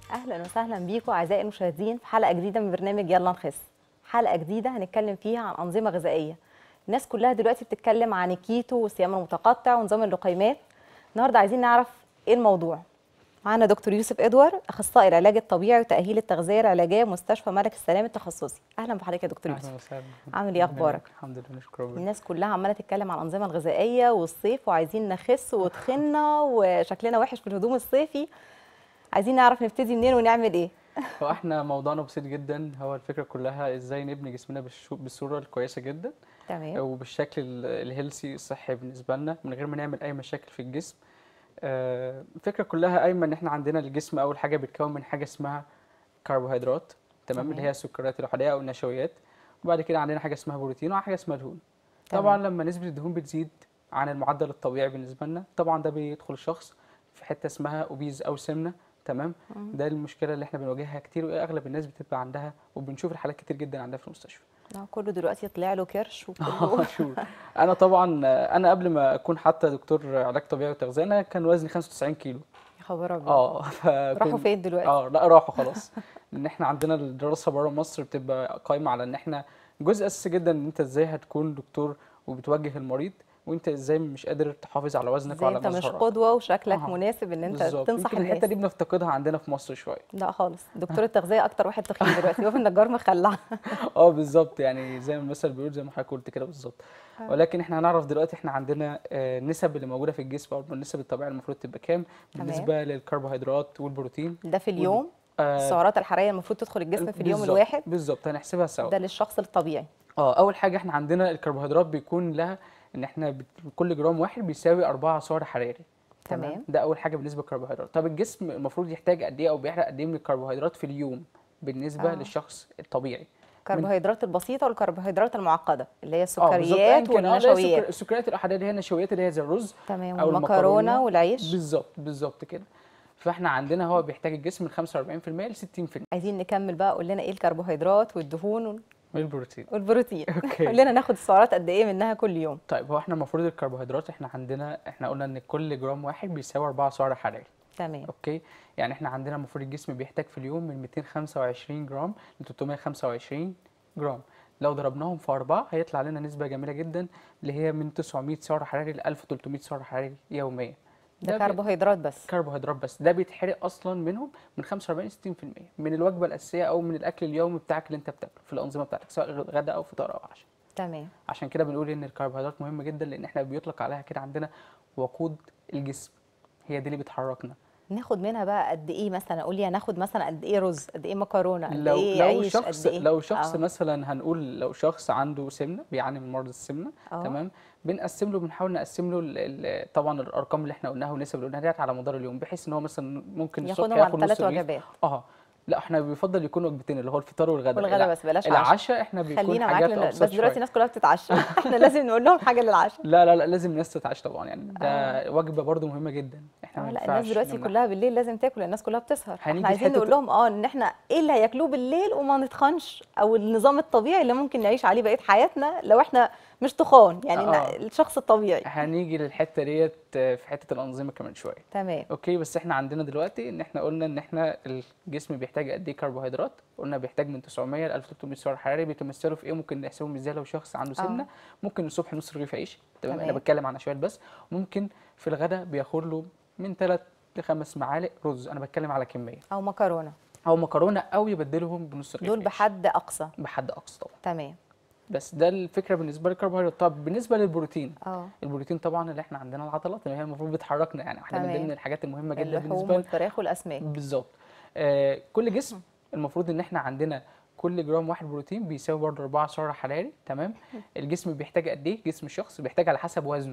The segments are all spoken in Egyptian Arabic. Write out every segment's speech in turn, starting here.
اهلا وسهلا بيكم اعزائي المشاهدين في حلقه جديده من برنامج يلا نخس حلقه جديده هنتكلم فيها عن انظمه غذائيه الناس كلها دلوقتي بتتكلم عن الكيتو والصيام المتقطع ونظام اللقيمات النهارده عايزين نعرف ايه الموضوع معانا دكتور يوسف ادوار اخصائي العلاج الطبيعي وتاهيل التغذيه العلاجيه مستشفى ملك السلام التخصصي اهلا بحضرتك يا دكتور يوسف اهلا وسهلا عامل ايه اخبارك الحمد لله نشكر ربنا الناس كلها عماله تتكلم عن الانظمه الغذائيه والصيف وعايزين نخس وتخنا وشكلنا وحش في الهدوم الصيفي عايزين نعرف نبتدي منين ونعمل ايه هو احنا موضوعنا بسيط جدا هو الفكره كلها ازاي نبني جسمنا بالشو- بالصوره الكويسه جدا تمام وبالشكل ال- الهيلثي الصحي بالنسبه لنا من غير ما نعمل اي مشاكل في الجسم آه، الفكره كلها قايمه ان احنا عندنا الجسم اول حاجه بيتكون من حاجه اسمها كربوهيدرات تمام اللي تمام. هي السكريات الأحادية او النشويات وبعد كده عندنا حاجه اسمها بروتين وحاجه اسمها دهون تمام. طبعا لما نسبه الدهون بتزيد عن المعدل الطبيعي بالنسبه لنا طبعا ده بيدخل الشخص في حته اسمها اوبيز او سمنه تمام ده المشكله اللي احنا بنواجهها كتير واغلب الناس بتبقى عندها وبنشوف الحالات كتير جدا عندها في المستشفى آه، كله دلوقتي طلع له كرش اه وكله شور انا طبعا انا قبل ما اكون حتى دكتور علاج طبيعي وتغذيه انا كان وزني 95 كيلو يا خبر ابيض اه فكنت- راحوا فين دلوقتي اه لا راحوا خلاص لان احنا عندنا الدراسه بره مصر بتبقى قايمه على ان احنا جزء اساسي جدا ان انت ازاي هتكون دكتور وبتوجه المريض وانت ازاي مش قادر تحافظ على وزنك زي وعلى انت مش مظهرك قدوه وشكلك أها. مناسب ان انت بالظبط تنصح يمكن الحته الناس دي بنفتقدها عندنا في مصر شويه لا خالص دكتور التغذيه اكتر واحد تخين دلوقتي هو في النجار مخلع اه بالظبط يعني زي ما المثل بيقول زي ما حضرتك قلت كده بالظبط ولكن احنا هنعرف دلوقتي احنا عندنا آه، النسب اللي موجوده في الجسم او النسب الطبيعيه المفروض تبقى كام تمام. بالنسبه للكربوهيدرات والبروتين ده في اليوم آه، السعرات الحراريه المفروض تدخل الجسم في اليوم بالظبط- الواحد بالظبط هنحسبها سوا ده للشخص الطبيعي اه اول حاجه احنا عندنا الكربوهيدرات بيكون لها ان احنا بت... كل جرام واحد بيساوي 4 سعر حراري تمام. ده اول حاجه بالنسبه للكربوهيدرات طب الجسم المفروض يحتاج قد ايه او بيحرق قد ايه من الكربوهيدرات في اليوم بالنسبه آه. للشخص الطبيعي الكربوهيدرات البسيطه والكربوهيدرات المعقده اللي هي اه بالظبط أيا السكريات كان. آه، اللي هي السكر- والنشويات السكريات الاحاديه اللي هي النشويات اللي هي زي الرز تمام أو والمكرونه المكرونة. والعيش بالظبط بالظبط كده فاحنا عندنا هو بيحتاج الجسم من 45% ل 60% عايزين نكمل بقى قول لنا ايه الكربوهيدرات والدهون من البروتين والبروتين اوكي قول لنا ناخد السعرات قد ايه منها كل يوم طيب هو احنا المفروض الكربوهيدرات احنا عندنا احنا قلنا ان كل جرام واحد بيساوي 4 سعر حراري تمام اوكي يعني احنا عندنا المفروض الجسم بيحتاج في اليوم من 225 جرام ل 325 جرام لو ضربناهم في أربعة هيطلع لنا نسبة جميلة جدا اللي هي من 900 سعر حراري ل 1300 سعر حراري يوميا ده بي- كربوهيدرات بس كربوهيدرات بس ده بيتحرق اصلا منهم من 45 ل 60% من الوجبه الاساسيه او من الاكل اليومي بتاعك اللي انت بتاكله في الانظمه بتاعتك سواء غدا او فطار او عشاء تمام عشان كده بنقول ان الكربوهيدرات مهمه جدا لان احنا بيطلق عليها كده عندنا وقود الجسم هي دي اللي بتحركنا ناخد منها بقى قد ايه مثلا قول لي هناخد مثلا قد ايه رز قد ايه مكرونه قد لو ايه لو عيش شخص قد ايه لو شخص آه. مثلا هنقول لو شخص عنده سمنه بيعاني من مرض السمنه آه. تمام بنقسم له بنحاول نقسم له ال- ال- طبعا الارقام اللي احنا قلناها والنسب اللي قلناها ديت على مدار اليوم بحيث ان هو مثلا ممكن الصبح ياخدهم على ياخد نص ثلاث رغيف وجبات اه لا احنا بيفضل يكون وجبتين اللي هو الفطار والغداء والغدا الع- بس بلاش عشاء العشاء احنا بيكون خلينا معاك حاجات لأن- ابسط بس دلوقتي شويه الناس كلها بتتعشى احنا لازم نقول لهم حاجه للعشاء لا لا لا لازم الناس تتعشى طبعا يعني ده وجبه برضو مهمه جدا احنا اه ما لا الناس ينفعش دلوقتي نمنعها. كلها بالليل لازم تاكل الناس كلها بتسهر هنيجي احنا عايزين لحتة نقول لهم اه ان احنا ايه اللي هياكلوه بالليل وما نتخنش او النظام الطبيعي اللي ممكن نعيش عليه بقيه حياتنا لو احنا مش تخان يعني آه. الشخص الطبيعي هنيجي للحته ديت في حته الانظمه كمان شويه تمام اوكي بس احنا عندنا دلوقتي ان احنا قلنا ان احنا الجسم بيحتاج قد ايه كربوهيدرات قلنا بيحتاج من 900 ل 1300 سعر حراري بيتمثلوا في ايه ممكن نحسبهم ازاي لو شخص عنده سمنه ممكن الصبح نص رغيف عيش تمام انا تمام. بتكلم عن نشويات بس ممكن في الغداء بياخد له من 3 ل 5 معالق رز انا بتكلم على كميه او مكرونه او مكرونه او يبدلهم بنص رغيف دول عيش. بحد اقصى بحد اقصى طبعا تمام بس ده الفكره بالنسبه للكربوهيدرات طب بالنسبه للبروتين اه البروتين طبعا اللي احنا عندنا العضلات اللي هي المفروض بتحركنا يعني احنا من تمام. ضمن الحاجات المهمه جدا اللحوم بالنسبه لنا والفراخ والاسماك بالظبط آه كل جسم المفروض ان احنا عندنا كل جرام واحد بروتين بيساوي برضه 4 سعر حراري تمام الجسم بيحتاج قد ايه جسم الشخص بيحتاج على حسب وزنه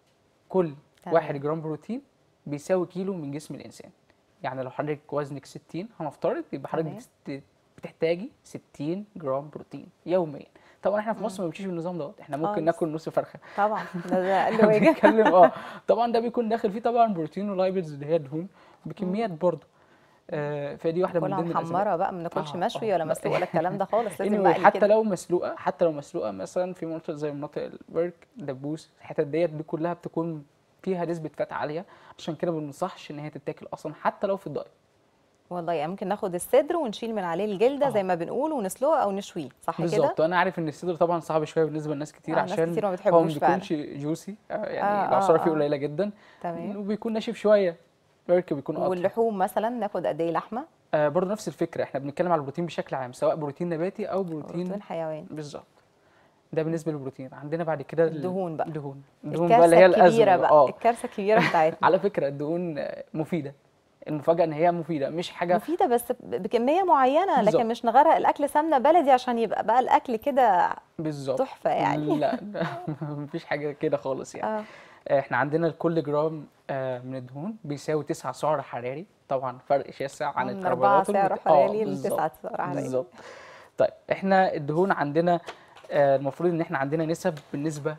كل تمام. واحد جرام بروتين بيساوي كيلو من جسم الانسان يعني لو حضرتك وزنك 60 هنفترض يبقى حضرتك تمام. بتست- بتحتاجي 60 جرام بروتين يوميا طبعا احنا في مصر ما بنمشيش بالنظام دوت احنا ممكن خالص. ناكل نص فرخه طبعا ده, ده اقل واجب بنتكلم اه طبعا ده بيكون داخل فيه طبعا بروتين ولايبيدز اللي هي دهون بكميات برضه آه فدي واحده من كلها ضمن الأسباب. محمره بقى ما بناكلش آه، مشوي آه، ولا لا. مسلوق ولا الكلام ده خالص لازم anyway مقلي حتى كده لو مسلوقه حتى لو مسلوقه مثلا في مناطق زي مناطق البرك دبوس الحتت ديت دي كلها بتكون فيها نسبه فات عاليه عشان كده ما بننصحش ان هي تتاكل اصلا حتى لو في الدايت والله يعني ممكن ناخد الصدر ونشيل من عليه الجلده آه. زي ما بنقول ونسلقه او نشويه صح كده بالظبط وانا عارف ان الصدر طبعا صعب شويه بالنسبه لناس كتير آه، ناس عشان كتير ما هو ما بتحبوش فعلا. بيكونش جوسي يعني آه، العصاره آه، فيه آه. قليله جدا تمام وبيكون ناشف شويه الورك بيكون اطول واللحوم مثلا ناخد قد ايه لحمه آه برضه نفس الفكره احنا بنتكلم على البروتين بشكل عام سواء بروتين نباتي او بروتين بروتين حيواني بالظبط ده بالنسبه للبروتين عندنا بعد كده ال- الدهون بقى. الدهون الدهون بقى اللي الكارثه هي الكبيره الازمه بقى اه الكارثه الكبيره بتاعتنا على فكره الدهون آه، مفيده المفاجاه ان هي مفيده مش حاجه مفيده بس ب- بكميه معينه بالظبط. لكن مش نغرق الاكل سمنه بلدي عشان يبقى بقى الاكل كده بالظبط تحفه يعني لا مفيش حاجه كده خالص يعني اه آه، احنا عندنا لكل جرام آه، من الدهون بيساوي 9 سعر حراري طبعا فرق شاسع عن من أربعة الكربوهيدرات سعر والبروتين. حراري بالظبط، لتسعة سعر حراري. بالظبط طيب احنا الدهون عندنا آه، المفروض ان احنا عندنا نسب بالنسبه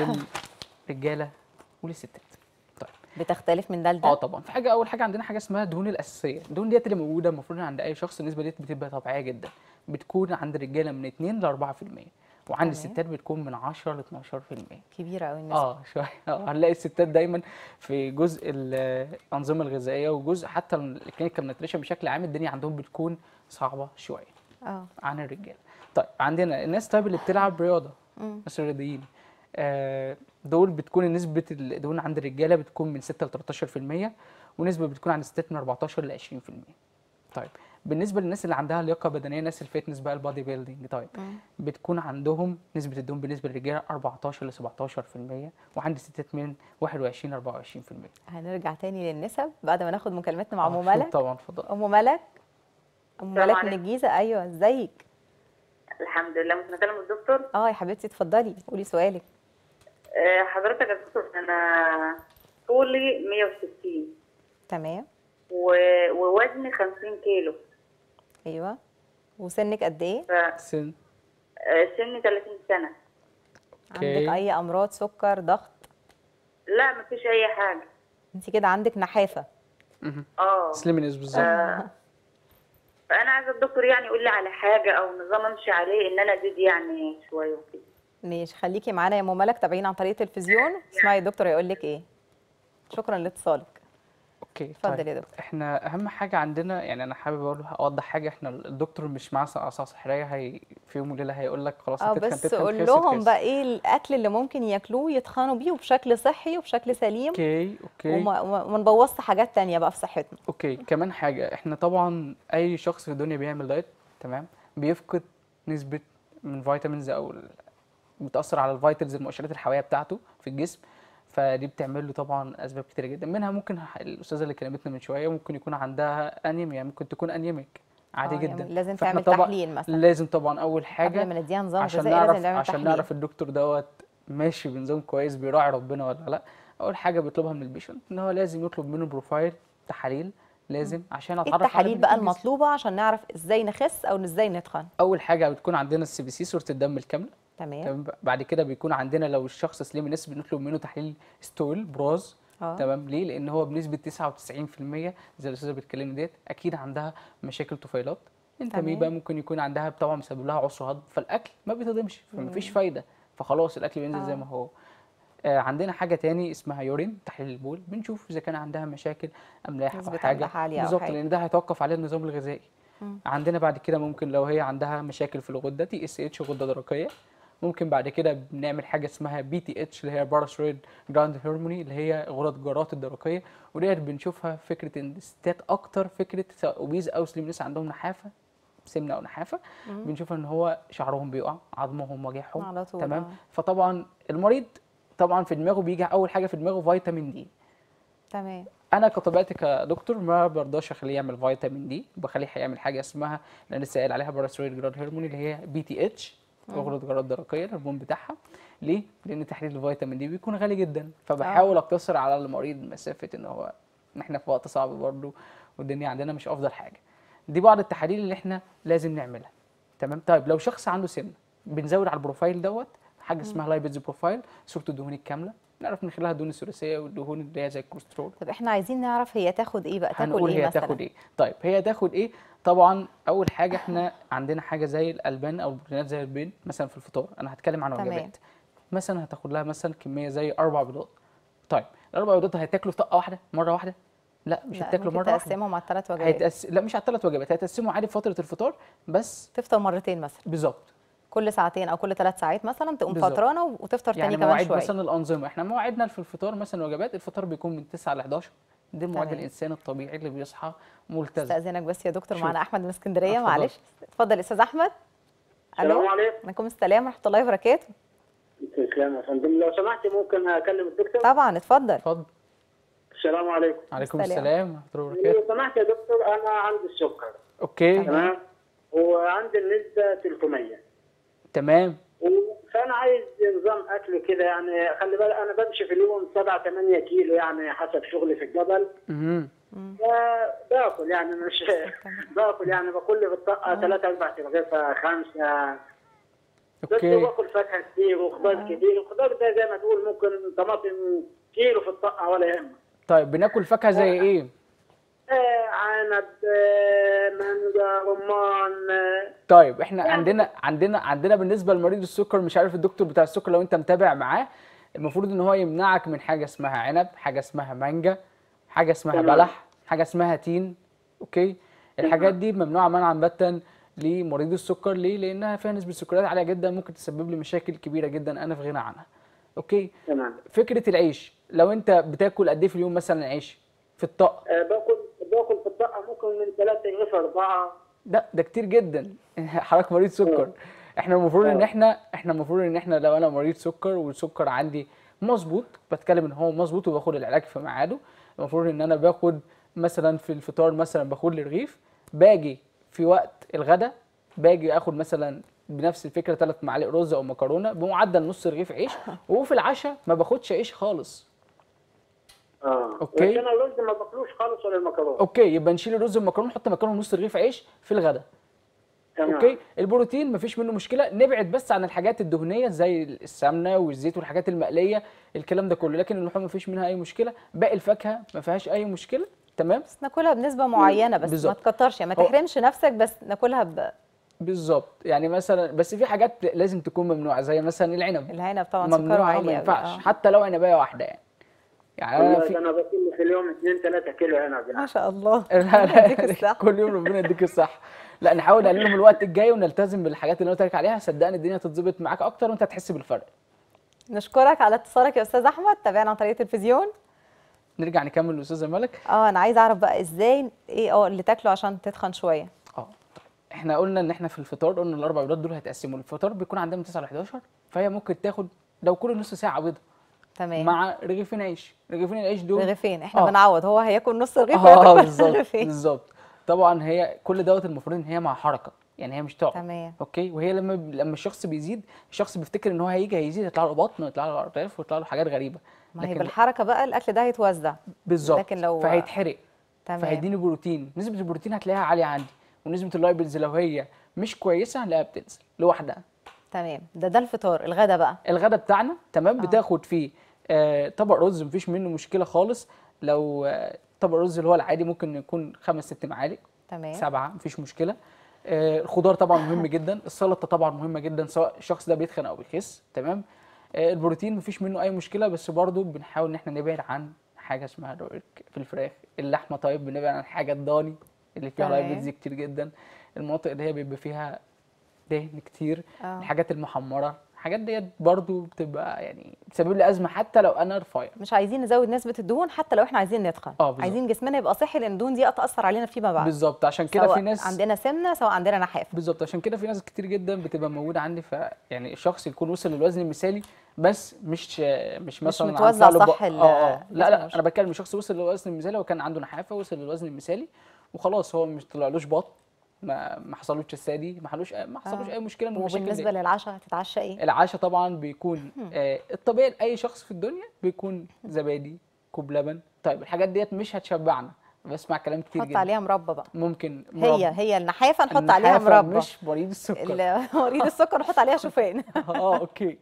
للرجاله وللستات طيب بتختلف من ده اه لده طبعا في حاجه اول حاجه عندنا حاجه اسمها الدهون الاساسيه الدهون ديت اللي موجوده المفروض عند اي شخص النسبه ديت بتبقى طبيعيه جدا بتكون عند الرجاله من 2 ل 4% وعند تمام. الستات بتكون من 10 ل 12% كبيره قوي النسبه اه شويه اه هنلاقي الستات دايما في جزء الانظمه الغذائيه وجزء حتى الكلينيكال نيوتريشن بشكل عام الدنيا عندهم بتكون صعبه شويه اه عن الرجاله طيب عندنا الناس طيب اللي بتلعب رياضه مم. الناس الرياضيين آه دول بتكون نسبه الدهون عند الرجاله بتكون من 6 ل 13% ونسبه بتكون عند الستات من 14 ل 20% طيب بالنسبه للناس اللي عندها لياقه بدنيه ناس الفيتنس بقى البادي بيلدينج طيب مم. بتكون عندهم نسبة الدهون بالنسبة للرجالة 14 ل 17% وعند الستات من 21 ل 24% هنرجع تاني للنسب بعد ما ناخد مكالمتنا مع ام آه، ملك طبعا اتفضل ام ملك ام السلام ملك من عليكم. الجيزه ايوه ازيك الحمد لله ممكن اكلم الدكتور اه يا حبيبتي اتفضلي قولي سؤالك آه، حضرتك يا دكتور انا طولي 160 تمام و- ووزني 50 كيلو ايوه وسنك قد ايه سن فسني 30 سنة أوكي. عندك اي امراض سكر ضغط لا مفيش اي حاجة انت كده عندك نحافه مهم. اه سليمنس بالظبط فانا عايزه الدكتور يعني يقول لي على حاجة او نظام امشي عليه ان انا ازيد يعني شوية وكده ماشي خليكي معانا يا ام ملك تابعينا عن طريق التلفزيون اسمعي الدكتور هيقول لك ايه شكرا لاتصالك اوكي اتفضل طيب. يا دكتور. احنا اهم حاجة عندنا يعني انا حابب اقول اوضح حاجة احنا الدكتور مش معاه اعصاب سحرية هي في يوم وليلة هيقول لك خلاص اه تتخن بس تتخن قول تخس لهم تخس. بقى ايه الاكل اللي ممكن ياكلوه يتخنوا بيه وبشكل صحي وبشكل سليم اوكي اوكي وما, وما وما نبوظش حاجات تانية بقى في صحتنا اوكي كمان حاجة احنا طبعا اي شخص في الدنيا بيعمل دايت تمام بيفقد نسبة من فيتامينز او ال- بتأثر على الفيتامينز المؤشرات الحيوية بتاعته في الجسم فدي بتعمل له طبعا اسباب كتيرة جدا منها ممكن ح- الاستاذة اللي كلمتنا من شوية ممكن يكون عندها انيميا ممكن تكون انيميك عادي آه، يعني جدا لازم فإحنا تعمل طبعا تحليل مثلا لازم طبعا اول حاجة قبل ما نديها نظام عشان غذائي نعرف لازم نعمل عشان تحليل نعرف الدكتور دوت ماشي بنظام كويس بيراعي ربنا ولا لا اول حاجه بيطلبها من البيشنت ان هو لازم يطلب منه بروفايل تحاليل لازم عشان ايه اتعرف على التحاليل بقى بنية الجسم. المطلوبة عشان نعرف ازاي نخس او ازاي نتخن اول حاجه بتكون عندنا السي بي سي صوره الدم الكامله تمام تمام بعد كده بيكون عندنا لو الشخص سليم الناس بنطلب منه تحليل ستول براز اه تمام ليه لان هو بنسبه 99% زي الاستاذه بتكلمني ديت اكيد عندها مشاكل طفيلات انت تمام. بقى ممكن يكون عندها طبعا مسبب لها عسر هضم فالاكل ما بيتهضمش فمفيش فايده فخلاص الاكل بينزل زي آه. ما هو آه عندنا حاجه تاني اسمها يورين تحليل البول بنشوف اذا كان عندها مشاكل املاح او نسبة حاجه أملاح عالية أو بالظبط حاجة. لان ده هيتوقف عليه النظام الغذائي مم. عندنا بعد كده ممكن لو هي عندها مشاكل في الغده تي اس اتش غده درقيه ممكن بعد كده بنعمل حاجه اسمها بي تي اتش اللي هي باراثرويد جراند هرموني اللي هي غدد الجرات الدرقيه وديت بنشوفها فكره ان الستات اكتر فكره سواء اوبيز او سليم لسه عندهم نحافه سمنه او نحافه مم. بنشوفها ان هو شعرهم بيقع عظمهم وجعهم على طول تمام آه. فطبعا المريض طبعا في دماغه بيجي اول حاجه في دماغه فيتامين دي تمام انا كطبيعتي كدكتور ما برضاش اخليه يعمل فيتامين دي بخليه هيعمل حاجه اسمها اللي انا لسه قايل عليها باراثرويد جراد هرموني اللي هي بي تي اتش غدة جراد درقيه الهرمون بتاعها ليه؟ لان تحليل الفيتامين دي بيكون غالي جدا فبحاول اقتصر على المريض مسافه ان هو ان احنا في وقت صعب برضه والدنيا عندنا مش افضل حاجه دي بعض التحاليل اللي احنا لازم نعملها تمام طيب لو شخص عنده سمنه بنزود على البروفايل دوت حاجه اسمها لايبيدز بروفايل صوره الدهون الكامله نعرف من خلالها الدهون الثلاثيه والدهون اللي هي زي الكوليسترول طب احنا عايزين نعرف هي تاخد ايه بقى تاكل هنقول ايه هي مثلا تاخد ايه طيب هي تاخد ايه طبعا اول حاجه احنا عندنا حاجه زي الالبان او البروتينات زي البيض مثلا في الفطار انا هتكلم عن تمام. وجبات مثلا هتاخد لها مثلا كميه زي اربع بيضات طيب الاربع بيضات هتاكلوا في طقه واحده مره واحده لا مش لا، هتاكله ممكن مره واحده تقسمهم على الثلاث وجبات هيتقس... لا مش على الثلاث وجبات هتقسمه عادي في فتره الفطار بس تفطر مرتين مثلا بالظبط كل ساعتين او كل ثلاث ساعات مثلا تقوم بالظبط. فطرانه وتفطر يعني تاني كمان مواعيد شويه مثلا الانظمه احنا مواعيدنا في الفطار مثلا وجبات الفطار بيكون من 9 ل 11 دي مواعيد تمام. الانسان الطبيعي اللي بيصحى ملتزم استاذنك بس يا دكتور شوف. معانا احمد من اسكندريه اتفضل. معلش اتفضل استاذ احمد السلام عليكم عليكم السلام ورحمه الله وبركاته تسلم يا فندم لو سمحت ممكن اكلم الدكتور طبعا اتفضل اتفضل السلام عليكم عليكم السلام. السلام ورحمه الله وبركاته لو سمحت يا دكتور انا عندي السكر اوكي تمام وعندي النسبه 300 تمام و- فانا عايز نظام اكل كده يعني خلي بالك انا بمشي في اليوم 7 8 كيلو يعني حسب شغلي في الجبل امم ف- باكل يعني مش باكل يعني باكل لي بالطاقه 3 4 رغيفه خمسه بس اوكي باكل فاكهه كتير وخضار كتير الخضار ده زي ما تقول ممكن طماطم كيلو في الطاقه ولا يهمك طيب بناكل فاكهه زي ايه آه، عنب آه، مانجا رمان آه، طيب احنا عندنا عندنا عندنا بالنسبه لمريض السكر مش عارف الدكتور بتاع السكر لو انت متابع معاه المفروض ان هو يمنعك من حاجه اسمها عنب حاجه اسمها مانجا حاجه اسمها تمام. بلح حاجه اسمها تين اوكي الحاجات دي ممنوعه منعا باتا لمريض السكر ليه لانها فيها نسبه سكريات عاليه جدا ممكن تسبب لي مشاكل كبيره جدا انا في غنى عنها اوكي تمام فكره العيش لو انت بتاكل قد ايه في اليوم مثلا عيش في الطاقه آه، باكل باكل في الطاقه ممكن من ثلاثة رغيف اربعه ده ده كتير جدا حضرتك مريض سكر احنا المفروض ان آه. احنا احنا المفروض ان احنا لو انا مريض سكر والسكر عندي مظبوط بتكلم ان هو مظبوط وباخد العلاج في ميعاده المفروض ان انا باخد مثلا في الفطار مثلا باخد لي رغيف باجي في وقت الغداء باجي اخد مثلا بنفس الفكره ثلاث معالق رز او مكرونه بمعدل نص رغيف عيش وفي العشاء ما باخدش عيش خالص اه أوكي. لكن الرز ما باكلوش خالص ولا المكرونه اوكي يبقى نشيل الرز والمكرونه نحط مكانهم نص رغيف عيش في الغداء تمام اوكي البروتين مفيش منه مشكله نبعد بس عن الحاجات الدهنيه زي السمنه والزيت والحاجات المقليه الكلام ده كله لكن اللحوم مفيش منها اي مشكله باقي الفاكهه ما فيهاش اي مشكله تمام بس ناكلها بنسبه معينه بس بالظبط. ما تكترش يعني ما هو- تحرمش نفسك بس ناكلها ب... بالظبط يعني مثلا بس في حاجات لازم تكون ممنوعه زي مثلا العنب العنب طبعا سكره ممنوعه عالي ما أوي، ينفعش آه. حتى لو عنبايه واحده يعني يعني انا والله في ده انا باكل في اليوم 2 3 كيلو عنب ما يعني شاء الله لا ربنا يديك لا الصحة. كل يوم ربنا يديك الصحه لا نحاول نقللهم الوقت الجاي ونلتزم بالحاجات اللي انا قلت لك عليها صدقني الدنيا هتتظبط معاك اكتر وانت هتحس بالفرق نشكرك على اتصالك يا استاذ احمد تابعنا عن طريق التلفزيون نرجع نكمل الاستاذه ملك اه انا عايزه اعرف بقى ازاي ايه اه اللي تاكله عشان تتخن شويه اه طيب احنا قلنا ان احنا في الفطار قلنا الاربع بيضات دول هيتقسموا الفطار بيكون عندنا من 9 ل 11 فهي ممكن تاخد لو كل نص ساعه بيضه تمام مع رغيفين عيش رغيفين العيش دول رغيفين احنا آه. بنعوض هو هياكل نص رغيف وهي اه تاكل بالظبط رغيفين بالظبط طبعا هي كل دوت المفروض ان هي مع حركه يعني هي مش تقعد تمام اوكي وهي لما لما الشخص بيزيد الشخص بيفتكر ان هو هيجي هيزيد يطلع له بطن ويطلع له اطراف ويطلع له حاجات غريبه ما هي لكن بالحركه بقى الاكل ده هيتوزع بالظبط لكن لو- فهيتحرق تمام فهيديني بروتين نسبه البروتين هتلاقيها عاليه عندي ونسبه اللايبلز لو هي مش كويسه هنلاقيها بتنزل لوحدها تمام ده ده الفطار الغدا بقى الغدا بتاعنا تمام آه. بتاخد فيه آه طبق رز مفيش منه مشكله خالص لو آه طبق رز اللي هو العادي ممكن يكون خمس ست معالق تمام سبعه مفيش مشكله آه الخضار طبعا مهم جدا السلطه طبعا مهمه جدا سواء الشخص ده بيتخن او بيخس تمام آه البروتين مفيش منه اي مشكله بس برضو بنحاول ان احنا نبعد عن حاجه اسمها الورك في الفراخ اللحمه طيب بنبعد عن الحاجه الضاني اللي فيها تمام. لايبيدز كتير جدا المناطق اللي هي بيبقى فيها دهن كتير آه. الحاجات المحمره الحاجات ديت برضو بتبقى يعني بتسبب لي ازمه حتى لو انا رفيع مش عايزين نزود نسبه الدهون حتى لو احنا عايزين نتخن آه، بالظبط. عايزين جسمنا يبقى صحي لان الدهون دي هتاثر علينا فيما بعد بالظبط عشان كده سواء في ناس عندنا سمنه سواء عندنا نحافه بالظبط عشان كده في ناس كتير جدا بتبقى موجوده عندي ف يعني الشخص يكون وصل للوزن المثالي بس مش مش مثلا متوزع عن فعله صح ب- ال- اه اه لا الجسم لا مش- انا بتكلم شخص وصل للوزن المثالي وكان عنده نحافه وصل للوزن المثالي وخلاص هو مش طلعلوش بطن ما ما حصلوش تسادي ما حلوش ما حصلوش آه. اي مشكله من المشاكل دي وبالنسبه للعشاء هتتعشى ايه العشاء طبعا بيكون آه الطبيعي لاي شخص في الدنيا بيكون زبادي كوب لبن طيب الحاجات ديت مش هتشبعنا بسمع كلام كتير نحط جدا عليها مربى بقى ممكن هي مربى. هي النحافه نحط عليها النحافة مربى مش مريض السكر ال- مريض السكر نحط عليها شوفان اه اوكي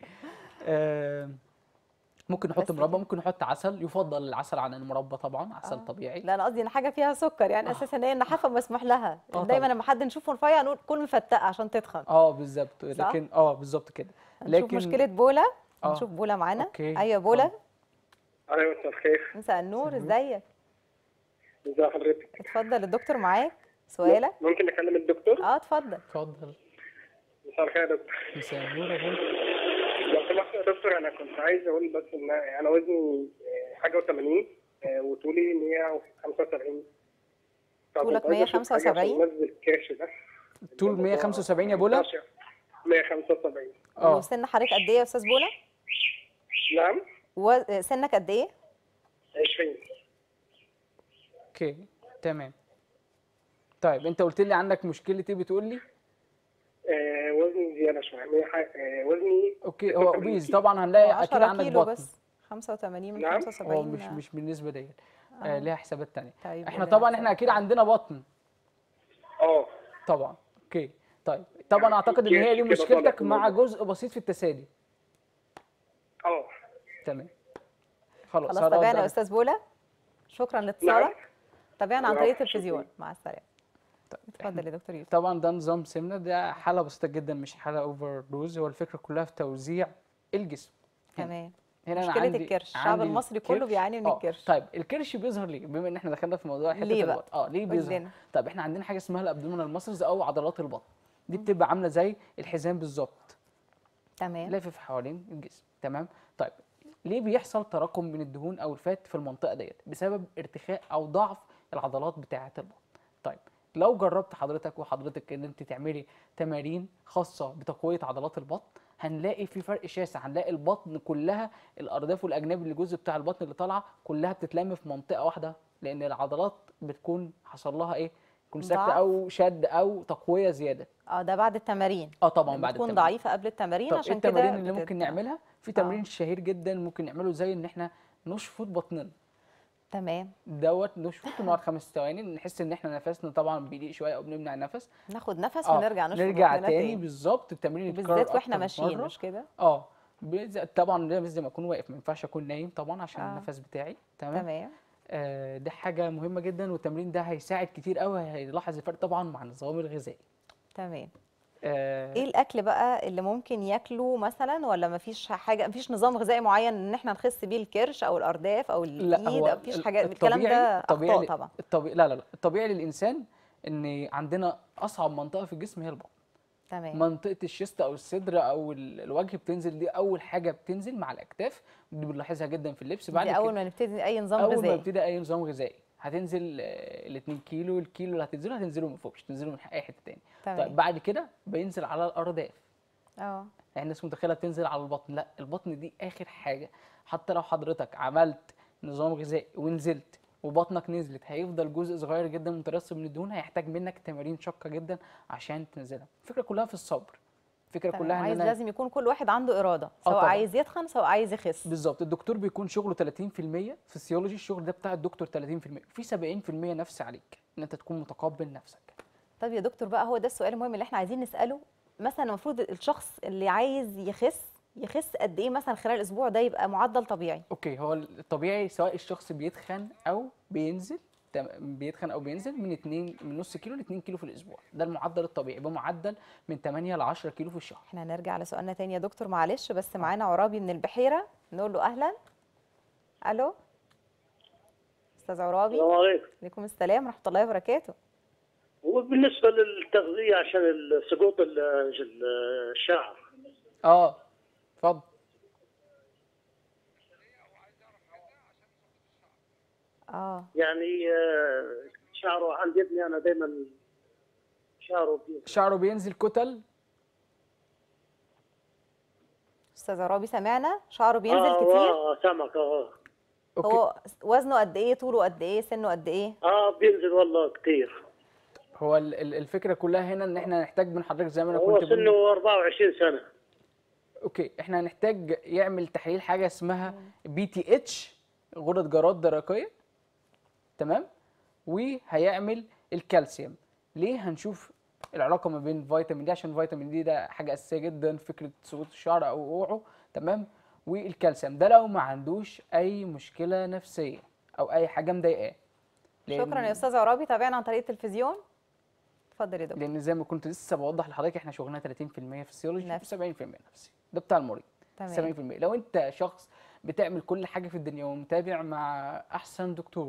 آه، ممكن نحط بس مربى ممكن نحط عسل يفضل العسل عن المربى طبعا عسل آه. طبيعي لا انا قصدي ان حاجه فيها سكر يعني اساسا هي النحافه مسموح لها آه دايما طبعا. لما حد نشوفه رفيع نقول كل مفتقه عشان تتخن اه بالظبط صح؟ لكن اه بالظبط كده نشوف لكن مشكله بولا آه. نشوف بولا معانا أوكي. ايوه بولا ايوه مساء الخير مساء النور ازيك ازي حضرتك اتفضل الدكتور معاك سؤالك ممكن اكلم الدكتور اه اتفضل اتفضل مساء الخير يا دكتور مساء النور يا فندم لو سمحت يا دكتور انا كنت عايز اقول بس ان انا وزني آه، حاجه و80 وطولي 175 طولك فكنت عايز أشوف حاجة 175 عشان انزل الكاش ده طول 175 يا بولا 175 اه وسن حضرتك قد ايه يا استاذ بولا نعم و... سنك قد ايه 20 اوكي تمام طيب انت قلت لي عندك مشكله ايه بتقول لي آه، وزني زياده شويه مية ح- آه، وزني اوكي هو اوبيز طبعا هنلاقي اكيد 10 عندك كيلو بطن بس 85 من نعم. 75 هو مش مش بالنسبه ديت آه ليها حسابات تانية طيب احنا قول طبعا لنا احنا اكيد عندنا بطن اه طبعا اوكي طيب طبعا اعتقد ان هي دي كده مشكلتك طالع مع الموضوع. جزء بسيط في التسالي اه تمام خلاص خلاص هرد تابعنا يا عليك. استاذ بولا شكرا نعم لاتصالك تابعنا عن نعم، طريق شكراً. التلفزيون مع السلامه طيب اتفضل يا دكتور يوسف طبعا ده نظام سمنه ده حاله بسيطه جدا مش حاله اوفر دوز هو الفكره كلها في توزيع الجسم هنا. تمام هنا أنا مشكلة عندي- الكرش. الشعب عندي المصري كله الكرش. بيعاني من آه، الكرش. طيب الكرش بيظهر ليه بما ان احنا دخلنا في موضوع حته ليه بقى؟ البطن اه ليه قول بيظهر لنا. طيب احنا عندنا حاجه اسمها الابدومينال ماسلز او عضلات البطن دي بتبقى عامله زي الحزام بالظبط تمام لافف حوالين الجسم تمام طيب ليه بيحصل تراكم من الدهون او الفات في المنطقه ديت بسبب ارتخاء او ضعف العضلات بتاعه البطن طيب لو جربت حضرتك وحضرتك ان انت تعملي تمارين خاصه بتقويه عضلات البطن هنلاقي في فرق شاسع هنلاقي البطن كلها الارداف والاجناب اللي الجزء بتاع البطن اللي طالعه كلها بتتلم في منطقه واحده لان العضلات بتكون حصل لها ايه تكون سكته ضعف. او شد او تقويه زياده اه ده بعد التمارين اه طبعا بعد بتكون التمرين. ضعيفه قبل التمارين طب عشان ايه كده التمارين اللي بتت- ممكن نعملها في تمرين شهير جدا ممكن نعمله زي ان احنا نشفط بطننا تمام دوت نشفط ونقعد خمس ثواني نحس ان احنا نفسنا طبعا بيضيق شويه او بنمنع النفس ناخد نفس اه ونرجع نشرب نرجع بطننا تاني بالظبط التمرين يتكرر بالذات واحنا أكتر من ماشيين مرة. مش كده اه بز- طبعا لازم اكون واقف ما ينفعش اكون نايم طبعا عشان آه. النفس بتاعي تمام تمام آه دي حاجه مهمه جدا والتمرين ده هيساعد كتير قوي هيلاحظ الفرق طبعا مع النظام الغذائي تمام آه ايه الاكل بقى اللي ممكن ياكله مثلا ولا مفيش حاجه مفيش نظام غذائي معين ان احنا نخس بيه الكرش او الارداف او لا الايد هو او مفيش ال- حاجه الكلام الطبيعي- ده الطبيعي اخطاء ل- طبعا الطبيعي لا لا لا الطبيعي للانسان ان عندنا اصعب منطقه في الجسم هي البطن تمام منطقه الشيست او الصدر او ال- الوجه بتنزل دي اول حاجه بتنزل مع الاكتاف دي بنلاحظها جدا في اللبس بعد دي كده اول ما نبتدي اي نظام اول ما غذائي يبتدي اي نظام غذائي هتنزل ال 2 كيلو الكيلو اللي هتنزله هتنزله من فوق مش هتنزله من اي حته تاني تمام. طيب بعد كده بينزل على الارداف اه يعني الناس متخيله بتنزل على البطن لا البطن دي اخر حاجه حتى لو حضرتك عملت نظام غذائي ونزلت وبطنك نزلت هيفضل جزء صغير جدا مترسب من الدهون هيحتاج منك تمارين شاقه جدا عشان تنزلها الفكره كلها في الصبر الفكره تمام كلها ان عايز انا لازم يكون كل واحد عنده اراده سواء طبعاً. عايز يتخن سواء عايز يخس بالظبط الدكتور بيكون شغله 30% فسيولوجي الشغل ده بتاع الدكتور 30% في 70% نفس عليك ان انت تكون متقبل نفسك طب يا دكتور بقى هو ده السؤال المهم اللي احنا عايزين نساله مثلا المفروض الشخص اللي عايز يخس يخس قد ايه مثلا خلال الاسبوع ده يبقى معدل طبيعي اوكي هو الطبيعي سواء الشخص بيتخن او بينزل تم- بيتخن او بينزل من 2 من نص كيلو ل 2 كيلو في الاسبوع ده المعدل الطبيعي بمعدل من 8 ل 10 كيلو في الشهر احنا هنرجع لسؤالنا تاني يا دكتور معلش بس معانا عرابي من البحيره نقول له اهلا الو استاذ عرابي السلام عليكم عليكم السلام ورحمه الله وبركاته وبالنسبه للتغذيه عشان ال- سقوط ال- ال- الشعر اه اتفضل اه يعني آه، شعره عند ابني انا دائما شعره بي- شعره بينزل كتل استاذ عرابي سمعنا شعره بينزل آه كتير اه سمك اه اوكي هو وزنه قد ايه طوله قد ايه سنه قد ايه اه بينزل والله كثير هو ال- ال- الفكره كلها هنا ان احنا نحتاج من حضرتك زي ما انا هو كنت بقول سنه 24 سنه اوكي احنا هنحتاج يعمل تحليل حاجه اسمها بي تي اتش غدد جراد درقيه تمام وهيعمل الكالسيوم ليه هنشوف العلاقه ما بين فيتامين دي عشان فيتامين دي ده حاجه اساسيه جدا في فكره سقوط الشعر او وقوعه تمام والكالسيوم ده لو ما عندوش اي مشكله نفسيه او اي حاجه مضايقاه لأن- شكرا يا استاذ عرابي تابعنا عن طريق التلفزيون اتفضل يا دكتور لان زي ما كنت لسه بوضح لحضرتك احنا شغلنا 30% فسيولوجي نفسي. و70% نفسي ده بتاع المريض تمام 70% لو انت شخص بتعمل كل حاجه في الدنيا ومتابع مع احسن دكتور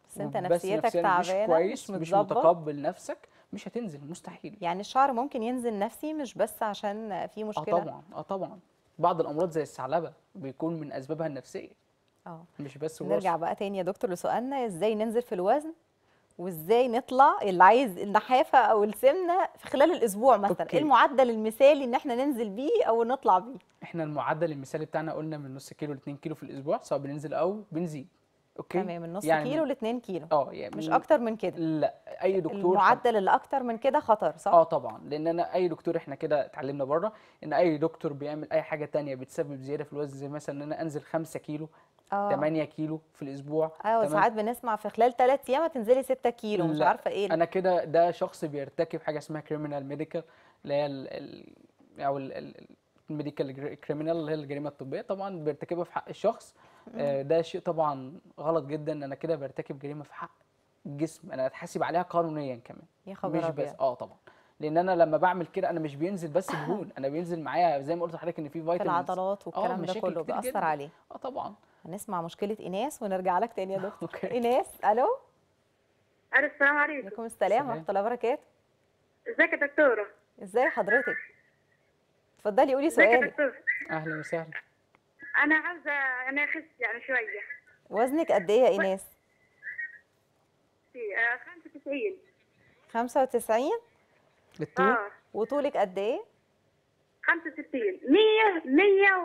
بس انت وبس نفسيتك نفسياً تعبانه مش كويس مش مش متظبط متقبل نفسك مش هتنزل مستحيل يعني الشعر ممكن ينزل نفسي مش بس عشان في اه مشكله طبعا اه طبعا بعض الامراض زي الثعلبه بيكون من اسبابها النفسيه اه مش بس نرجع وراثه بقى تاني يا دكتور لسؤالنا ازاي ننزل في الوزن وازاي نطلع اللي عايز النحافه او السمنه في خلال الاسبوع مثلا أوكي. ايه المعدل المثالي ان احنا ننزل بيه او نطلع بيه احنا المعدل المثالي بتاعنا قلنا من نص كيلو ل 2 كيلو في الاسبوع سواء بننزل او بنزيد اوكي تمام من نص يعني كيلو ل 2 كيلو اه يعني مش من- اكتر من كده لا اي دكتور حب- المعدل اللي اكتر من كده خطر صح اه طبعا لان انا اي دكتور احنا كده اتعلمنا بره ان اي دكتور بيعمل اي حاجه تانية بتسبب زياده في الوزن زي مثلا ان انا انزل 5 كيلو اه 8 كيلو في الاسبوع ايوه تمام؟ ساعات بنسمع في خلال 3 ايام هتنزلي 6 كيلو مش لا، عارفه ايه انا كده ده شخص بيرتكب حاجه اسمها كريمنال ميديكال اللي هي ال ال او الميديكال كريمنال اللي هي الجريمه الطبيه طبعا بيرتكبها في حق الشخص آه، ده شيء طبعا غلط جدا انا كده برتكب جريمه في حق الجسم انا اتحاسب عليها قانونيا كمان يا خبر مش بس أبيض. اه طبعا لان انا لما بعمل كده انا مش بينزل بس دهون انا بينزل معايا زي ما قلت لحضرتك ان في في فيتامينز العضلات والكلام ده مشاكل كله كتير بيأثر جداً. عليه اه طبعا هنسمع مشكله ايناس ونرجع لك تاني يا دكتور اوكي ايناس الو الو السلام عليكم عليكم السلام سلام. ورحمه الله وبركاته ازيك يا دكتوره ازاي حضرتك اتفضلي قولي ازيك يا سؤالك دكتور اهلا وسهلا انا عاوزه انا اخس يعني شويه وزنك قد ايه يا ايناس في آه، 95 95 بالطول اه وطولك قد ايه 65 100